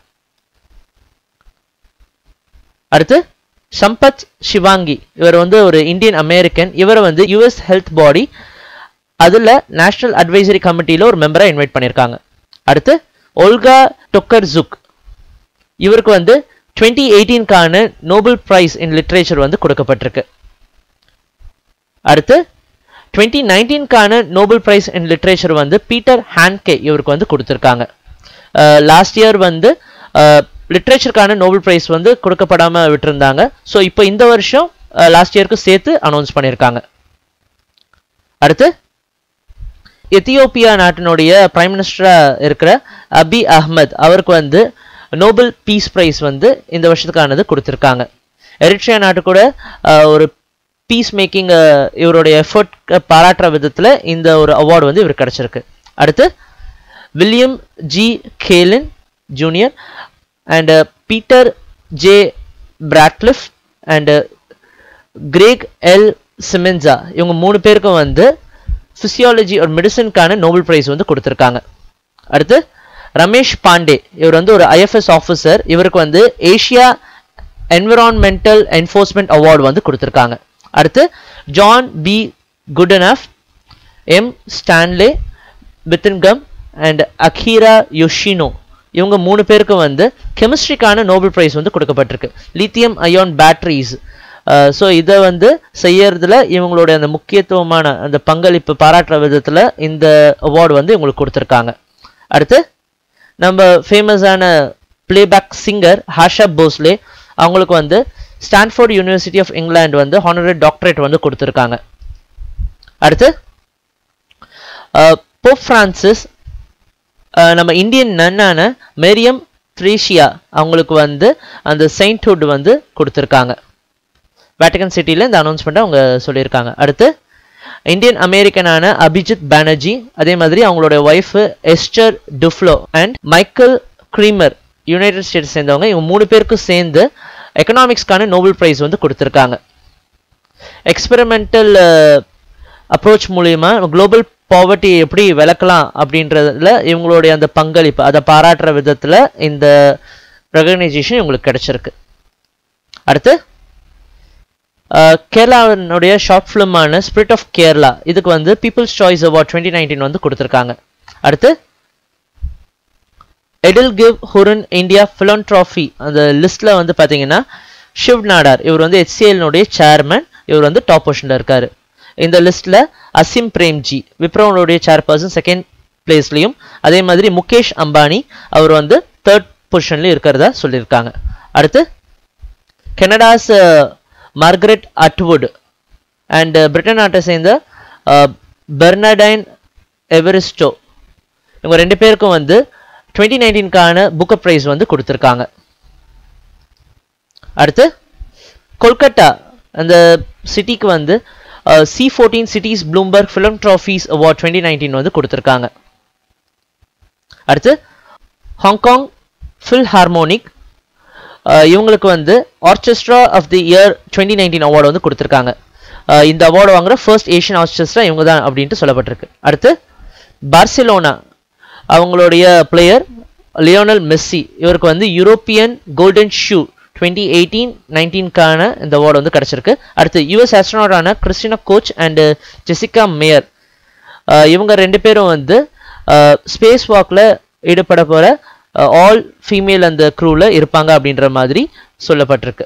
[SPEAKER 1] அடுத்து சம்பத் சிவாங்கி இவர் வந்து ஒரு இந்தியன் அமெரிக்கன் இவரை வந்து யுஎஸ் ஹெல்த் பாடி அதில் நேஷனல் அட்வைசரி கமிட்டியில் ஒரு மெம்பரை இன்வைட் பண்ணியிருக்காங்க அடுத்து ஒல்கா டொக்கர்ஜுக் இவருக்கு வந்து டுவெண்ட்டி எயிட்டீன்கான நோபல் பிரைஸ் இன் லிட்ரேச்சர் வந்து கொடுக்கப்பட்டிருக்கு அடுத்து டுவெண்ட்டி நைன்டீன்கான நோபல் பிரைஸ் இன் லிட்ரேச்சர் வந்து பீட்டர் ஹான்கே இவருக்கு வந்து கொடுத்துருக்காங்க லாஸ்ட் இயர் வந்து லிட்ரேச்சருக்கான நோபல் பிரைஸ் வந்து கொடுக்கப்படாம விட்டிருந்தாங்க ஸோ இப்போ இந்த வருஷம் லாஸ்ட் இயருக்கு சேர்த்து அனௌன்ஸ் பண்ணியிருக்காங்க அடுத்து எத்தியோப்பியா நாட்டினுடைய பிரைம் மினிஸ்டரா இருக்கிற அபி அஹ்மத் அவருக்கு வந்து நோபல் பீஸ் பிரைஸ் வந்து இந்த வருஷத்துக்கானது கொடுத்துருக்காங்க எரிட்ரியா நாட்டு கூட அஹ், ஒரு பீஸ் மேக்கிங் இவருடைய எஃபர்ட் பாராட்டுற விதத்தில் இந்த ஒரு அவார்டு வந்து இவருக்கு கிடைச்சிருக்கு அடுத்து William G Kaelin junior and Peter J Ratcliffe and Gregg L Semenza இவங்க மூணு பேருக்கும் வந்து ஃபிசியாலஜி ஒரு மெடிசனுக்கான நோபல் பிரைஸ் வந்து கொடுத்துருக்காங்க அடுத்து ரமேஷ் பாண்டே இவர் வந்து ஒரு ஐஎஃப்எஸ் ஆஃபீஸர் இவருக்கு வந்து ஏஷியா என்விரான்மெண்டல் என்ஃபோர்ஸ்மெண்ட் அவார்டு வந்து கொடுத்துருக்காங்க அடுத்து John B Goodenough M Stanley பித்தின்கம் அண்ட் அகீரா யோஷினோ இவங்க மூணு பேருக்கு வந்து கெமிஸ்ட்ரிக்கான நோபல் பிரைஸ் வந்து கொடுக்கப்பட்டிருக்கு லித்தியம் அயான் பேட்டரிஸ் ஸோ இதை வந்து செய்யறதுல இவங்களுடைய அந்த முக்கியத்துவமான அந்த பங்களிப்பு பாராட்டுற விதத்தில் இந்த அவார்டு வந்து இவங்களுக்கு கொடுத்துருக்காங்க அடுத்து நம்ம ஃபேமஸான பிளேபேக் சிங்கர் ஹாஷா போஸ்லே அவங்களுக்கு வந்து ஸ்டான்ஃபோர்ட் யூனிவர்சிட்டி ஆஃப் இங்கிலாந்து வந்து ஹானரரி டாக்டரேட் வந்து கொடுத்துருக்காங்க அடுத்து போப் ஃப்ரான்சிஸ் அஹ், நம்ம இந்தியன் நன்னான மேரியம் த்ரீஷியா அவங்களுக்கு வந்து அந்த செயின்ட்ஹுட் வந்து கொடுத்துருக்காங்க வேட்டிகன் சிட்டியில் இந்த அனௌன்ஸ்மெண்ட்டை அவங்க சொல்லியிருக்காங்க அடுத்து இந்தியன் அமெரிக்கனான அபிஜித் பானர்ஜி அதே மாதிரி அவங்களுடைய wife Esther Duflo and Michael Kremer United States சேர்ந்தவங்க இவங்க மூணு பேருக்கும் சேர்ந்து எக்கனாமிக்ஸ்க்கான நோபல் பிரைஸ் வந்து கொடுத்துருக்காங்க எக்ஸ்பெரிமெண்டல் அப்ரோச் மூலியமா குளோபல் பாவர்ட்டி எப்படி விளக்கலாம் அப்படின்றதுல இவங்களுடைய அந்த பங்களிப்பு அதை பாராட்டுற விதத்துல இந்த ரெகனைசேஷன் இவங்களுக்கு கிடைச்சிருக்கு அடுத்து அஹ், கேரளாவினுடைய ஷார்ட் ஃபிலிமான ஸ்பிரிட் ஆஃப் கேரளா இதுக்கு வந்து people's choice award twenty nineteen வந்து கொடுத்துருக்காங்க அடுத்து எடில் கிவ் ஹுரன் இந்தியா ஃபிலோன்ட்ராஃபி அந்த லிஸ்ட்ல வந்து பாத்தீங்கன்னா ஷிவ் நாடார் இவர் வந்து ஹெச்சிஎல்னுடைய சேர்மன் இவர் வந்து டாப் பொசிஷன்ல இருக்காரு இந்த லிஸ்ட்ல அசிம் பிரேம்ஜி விப்ரோனுடைய சேர்பர்சன் செகண்ட் பிளேஸ்லயும் அதே மாதிரி முகேஷ் அம்பானி அவர் வந்து தேர்ட் பொசிஷன்ல இருக்கிறதா சொல்லியிருக்காங்க அடுத்து Canada's Margaret Atwood and Britain நாட்டை சேர்ந்த பெர்னடைன் எவரிஸ்டோ இவங்க ரெண்டு பேருக்கும் வந்து டுவெண்ட்டி நைன்டீன்கான புக்கப் ப்ரைஸ் வந்து கொடுத்துருக்காங்க அடுத்து கொல்கட்டா அந்த சிட்டிக்கு வந்து C fourteen cities Bloomberg film trophies award twenty nineteen வந்து கொடுத்துருக்காங்க அடுத்து ஹாங்காங் ஃபில் ஹார்மோனிக் இவங்களுக்கு வந்து orchestra of the year twenty nineteen award வந்து கொடுத்துருக்காங்க அஹ் இந்த அவார்டு வாங்குற ஃபர்ஸ்ட் ஏஷியன் ஆர்கெஸ்ட்ரா இவங்க தான் அப்படின்ட்டு சொல்லப்பட்டிருக்கு அடுத்து பார்சிலோனா அவங்களுடைய பிளேயர் லியோனல் மெஸ்ஸி இவருக்கு வந்து European golden shoe twenty eighteen நைன்டீன்கான இந்த அவார்டு வந்து கிடச்சிருக்கு அடுத்து யூஎஸ் ஆஸ்ட்ரோனாட்டான Christina Koch and Jessica Meir இவங்க ரெண்டு பேரும் வந்து ஸ்பேஸ் வாக்கில் ஈடுபட போகிற ஆல் ஃபீமேல் அந்த க்ரூவில் இருப்பாங்க அப்படின்ற மாதிரி சொல்லப்பட்டிருக்கு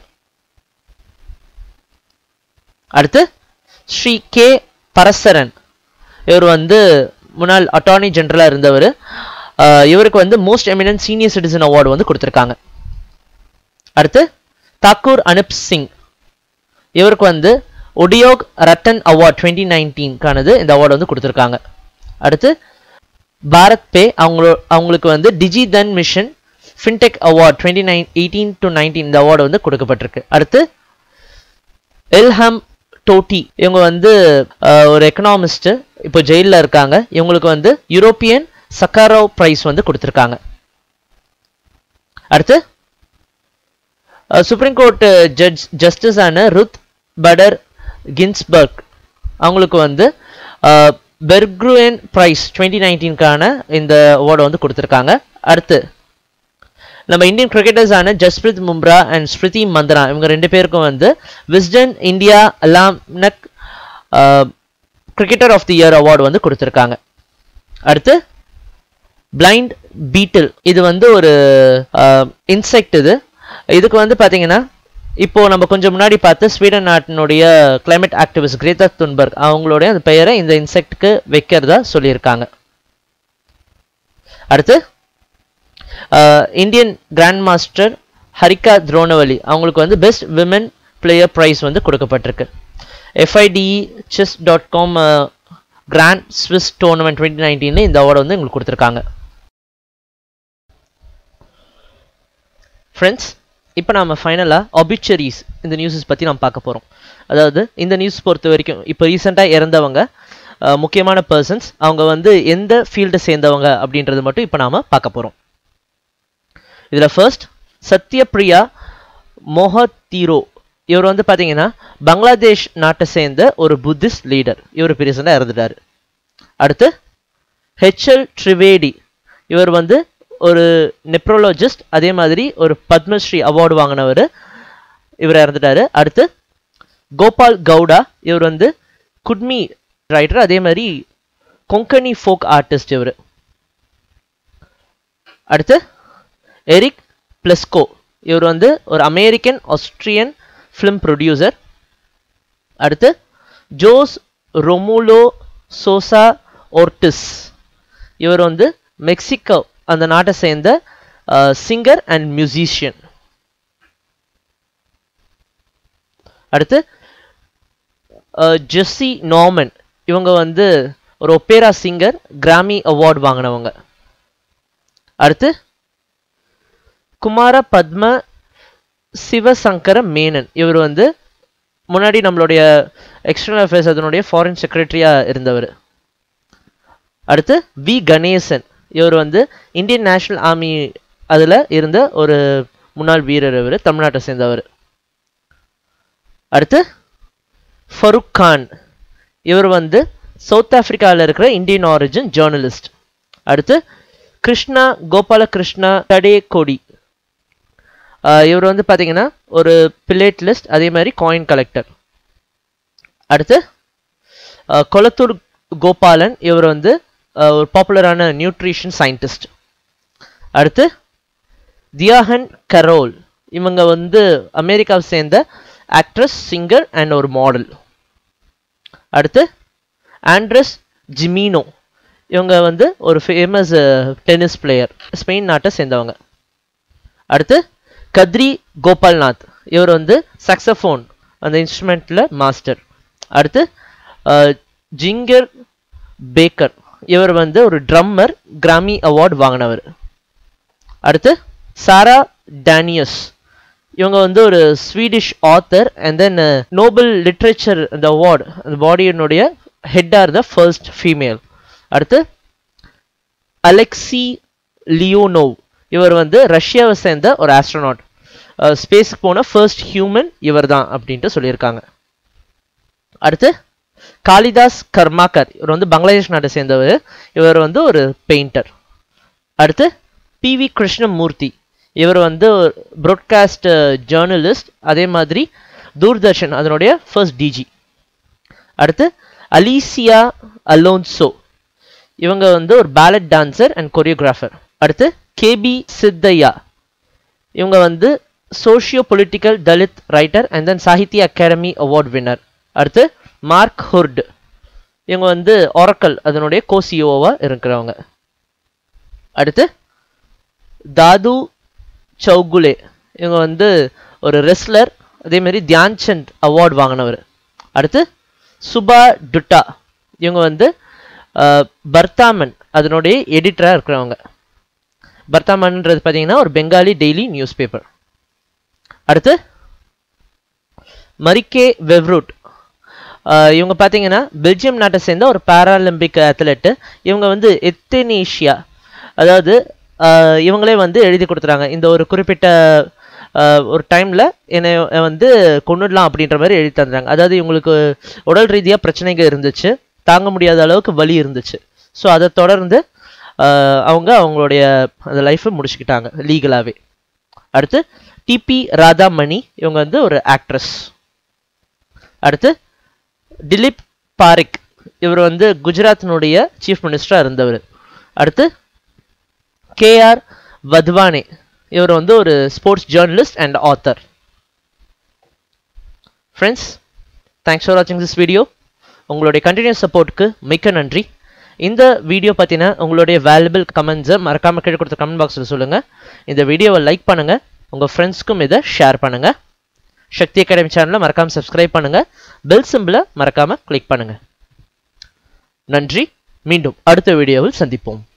[SPEAKER 1] அடுத்து ஸ்ரீ கே பரசரன் இவர் வந்து முன்னாள் அட்டார்னி ஜெனரலாக இருந்தவர் இவருக்கு வந்து most eminent senior citizen award வந்து கொடுத்துருக்காங்க அடுத்து தாக்கூர் அனுப் சிங் இவருக்கு வந்து ஒடியோக் ரத்தன் அவார்ட் டுவெண்ட்டி நைன்டீன்கானது இந்த அவார்டு வந்து கொடுத்துருக்காங்க அடுத்து பாரத் பே அவங்களோ அவங்களுக்கு வந்து Digi Dhan mission fintech award twenty nine eighteen to nineteen இந்த அவார்டு வந்து கொடுக்கப்பட்டிருக்கு அடுத்து எல்ஹம் டோட்டி இவங்க வந்து அஹ், ஒரு எக்கனாமிஸ்ட் இப்போ ஜெயிலில் இருக்காங்க இவங்களுக்கு வந்து யூரோப்பியன் சக்காரோவ் பிரைஸ் வந்து கொடுத்துருக்காங்க அடுத்து சுப்ரீம் கோர்ட் ஜட்ஜ் ஜஸ்டிஸான ருத் படர் கின்ஸ்பர்க் அவங்களுக்கு வந்து பெர்க்ரூயன் பிரைஸ் டுவெண்ட்டி நைன்டீன்கான இந்த அவார்டை வந்து கொடுத்துருக்காங்க அடுத்து நம்ம இந்தியன் கிரிக்கெட்டர்ஸான ஜஸ்பிரித் மும்ரா அண்ட் ஸ்மிருதி மந்தனா இவங்க ரெண்டு பேருக்கும் வந்து Wisden India almanack cricketer of the year award வந்து கொடுத்துருக்காங்க அடுத்து பிளைண்ட் பீட்டில் இது வந்து ஒரு இன்செக்ட் இது இதுக்கு வந்து பார்த்தீங்கன்னா இப்போ நம்ம கொஞ்சம் முன்னாடி பார்த்து ஸ்வீடன் நாட்டினுடைய கிளைமேட் ஆக்டிவிஸ்ட் கிரேதா துன்பர்க் அவங்களுடைய அந்த பெயரை இந்த இன்செக்ட்க்கு வைக்கிறதா சொல்லியிருக்காங்க அடுத்து Indian grand master Harika Dronavalli அவங்களுக்கு வந்து பெஸ்ட் விமன் பிளேயர் ப்ரைஸ் வந்து கொடுக்கப்பட்டிருக்கு FIDE chess dot com grand Swiss tournament twenty நைன்டீனில் இந்த அவார்டு வந்து உங்களுக்கு கொடுத்துருக்காங்க ஃப்ரெண்ட்ஸ் இப்போ நம்ம ஃபைனலாக obituaries இந்த நியூஸஸ் பற்றி நம்ம பார்க்க போகிறோம் அதாவது இந்த நியூஸ் பொறுத்த வரைக்கும் இப்போ ரீசெண்டாக இறந்தவங்க அஹ், முக்கியமான பர்சன்ஸ் அவங்க வந்து எந்த ஃபீல்டை சேர்ந்தவங்க அப்படின்றது மட்டும் இப்போ நாம் பார்க்க போகிறோம் இதில் ஃபர்ஸ்ட் சத்யபிரியா மொஹத்தீரோ இவர் வந்து பார்த்தீங்கன்னா பங்களாதேஷ் நாட்டை சேர்ந்த ஒரு புத்திஸ்ட் லீடர் இவர் ரீசெண்டாக இறந்துட்டார் அடுத்து ஹெச்எல் ட்ரிவேடி இவர் வந்து ஒரு நெப்ரோலஜிஸ்ட் அதே மாதிரி ஒரு பத்மஸ்ரீ அவார்டு வாங்கினவர் இவர் இறந்துட்டாரு அடுத்து கோபால் கவுடா இவர் வந்து குட்மி ரைட்டர் அதே மாதிரி கொங்கனி ஃபோக் ஆர்டிஸ்ட் இவர் அடுத்து எரிக் பிளஸ்கோ இவர் வந்து ஒரு அமெரிக்கன் ஆஸ்ட்ரியன் ஃபிலிம் ப்ரொடியூசர் அடுத்து ஜோஸ் ரொமுலோ சோசா ஓர்டிஸ் இவர் வந்து மெக்சிகோ அந்த நாட்டை சேர்ந்த சிங்கர் அண்ட் மியூசிஷியன் அடுத்து ஜெஸ்ஸி நார்மன் இவங்க வந்து ஒரு ஒப்பேரா சிங்கர் கிராமி அவார்டு வாங்கினவங்க அடுத்து குமார பத்ம சிவசங்கர மேனன் இவர் வந்து முன்னாடி நம்மளுடைய எக்ஸ்டர்னல் அஃபேர்ஸ் அதனுடைய ஃபாரின் செக்ரட்டரியாக இருந்தவர் அடுத்து வி கணேசன் இவர் வந்து இந்தியன் நேஷனல் ஆர்மி அதில் இருந்த ஒரு முன்னாள் வீரர் இவர் தமிழ்நாட்டை சேர்ந்தவர் அடுத்து ஃபருக் கான் இவர் வந்து சவுத் ஆப்பிரிக்காவில் இருக்கிற இந்தியன் ஆரிஜின் ஜேர்னலிஸ்ட் அடுத்து கிருஷ்ணா கோபாலகிருஷ்ணா தடே கொடி ஆஹ் இவர் வந்து பார்த்தீங்கன்னா ஒரு பிளேட் லிஸ்ட் அதே மாதிரி காயின் கலெக்டர் அடுத்து ஆஹ் கொளத்தூர் கோபாலன் இவர் வந்து ஆஹ் ஒரு பாப்புலரான நியூட்ரிஷன் சயின்டிஸ்ட் அடுத்து தியாகன் கரோல் இவங்க வந்து அமெரிக்காவை சேர்ந்த ஆக்ட்ரஸ் சிங்கர் அண்ட் ஒரு மாடல் அடுத்து ஆண்ட்ரஸ் ஜிமினோ இவங்க வந்து ஒரு ஃபேமஸ் டென்னிஸ் பிளேயர் ஸ்பெயின் நாட்டை சேர்ந்தவங்க அடுத்து கத்ரி கோபால்நாத் இவர் வந்து சக்ஸஃபோன் அந்த இன்ஸ்ட்ருமெண்ட்டில் மாஸ்டர் அடுத்து அஹ், ஜிங்கர் பேக்கர் இவர் வந்து ஒரு ட்ரம்மர் கிராமி அவார்டு வாங்கினவர் அடுத்து சாரா டேனியஸ் இவங்க வந்து ஒரு Swedish author and then Nobel literature அந்த அவார்டு அந்த பாடியினுடைய ஹெட்டாக இருந்த ஃபர்ஸ்ட் ஃபீமேல் அடுத்து அலெக்சி லியோனோவ் இவர் வந்து ரஷ்யாவை சேர்ந்த ஒரு ஆஸ்ட்ரோனாட் ஸ்பேஸ்க்கு போன ஃபர்ஸ்ட் ஹியூமன் இவர் தான் அப்படின்ட்டு சொல்லியிருக்காங்க அடுத்து காளிதாஸ் கர்மாக்கர் இவர் வந்து பங்களாதேஷ் நாட்டை சேர்ந்தவர் இவர் வந்து ஒரு பெயிண்டர் அடுத்து பிவி கிருஷ்ணமூர்த்தி இவர் வந்து ஒரு ப்ராட்காஸ்ட் ஜேர்னலிஸ்ட் அதே மாதிரி தூர்தர்ஷன் அதனுடைய ஃபர்ஸ்ட் டிஜி அடுத்து அலீசியா அலோன்சோ இவங்க வந்து ஒரு பேலட் டான்சர் அண்ட் கொரியோகிராஃபர் அடுத்து கேபி சித்தையா இவங்க வந்து socio political Dalit writer and then Sahitya Akademi award winner அடுத்து மார்க் ஹுர்ட் இவங்க வந்து ஒரக்கல் அதனுடைய கோசியோவாக இருக்கிறவங்க அடுத்து தாது சௌகுலே இவங்க வந்து ஒரு ரெஸ்லர் அதே மாதிரி தியான் சந்த் அவார்ட் வாங்கினவர் அடுத்து சுபா டுட்டா இவங்க வந்து அஹ், பர்தாமன் அதனுடைய எடிட்டராக இருக்கிறவங்க பர்தாமன்ன்றது பார்த்தீங்கன்னா ஒரு பெங்காலி டெய்லி நியூஸ் பேப்பர் அடுத்து மரிக்கே வெவ்ரூட் ஆஹ் இவங்க பார்த்தீங்கன்னா பெல்ஜியம் நாட்டை சேர்ந்த ஒரு பாராலிம்பிக் அத்லெட்டு இவங்க வந்து எத்தனேஷியா அதாவது ஆஹ் இவங்களே வந்து எழுதி கொடுத்துறாங்க இந்த ஒரு குறிப்பிட்ட ஆஹ் ஒரு டைமில் என்னை வந்து கொண்டுடலாம் அப்படின்ற மாதிரி எழுதி தந்துறாங்க அதாவது இவங்களுக்கு உடல் ரீதியாக பிரச்சனைகள் இருந்துச்சு தாங்க முடியாத அளவுக்கு வலி இருந்துச்சு ஸோ அதை தொடர்ந்து ஆஹ் அவங்க அவங்களுடைய அந்த லைஃப்பை முடிச்சுக்கிட்டாங்க லீகலாகவே அடுத்து டிபி ராதாமணி இவங்க வந்து ஒரு ஆக்ட்ரஸ் அடுத்து திலீப் பாரிக் இவர் வந்து குஜராத்தினுடைய சீஃப் மினிஸ்டராக இருந்தவர் அடுத்து கேஆர் வத்வானே இவர் வந்து ஒரு sports journalist and author friends thanks for வாட்சிங் திஸ் வீடியோ உங்களுடைய கண்டினியூஸ் சப்போர்ட்டுக்கு மிக்க நன்றி இந்த வீடியோ பற்றின உங்களுடைய வேல்யூபிள் கமெண்ட்ஸை மறக்காமல் கீழே கொடுத்த கமெண்ட் பாக்ஸில் சொல்லுங்கள் இந்த வீடியோவை லைக் பண்ணுங்கள் உங்கள் ஃப்ரெண்ட்ஸ்க்கும் இதை ஷேர் பண்ணுங்கள் சக்தி அகாடமி சேனலை மறக்காமல் சப்ஸ்கிரைப் பண்ணுங்கள் பெல் சிம்பிளை மறக்காமல் கிளிக் பண்ணுங்கள் நன்றி மீண்டும் அடுத்த வீடியோவில் சந்திப்போம்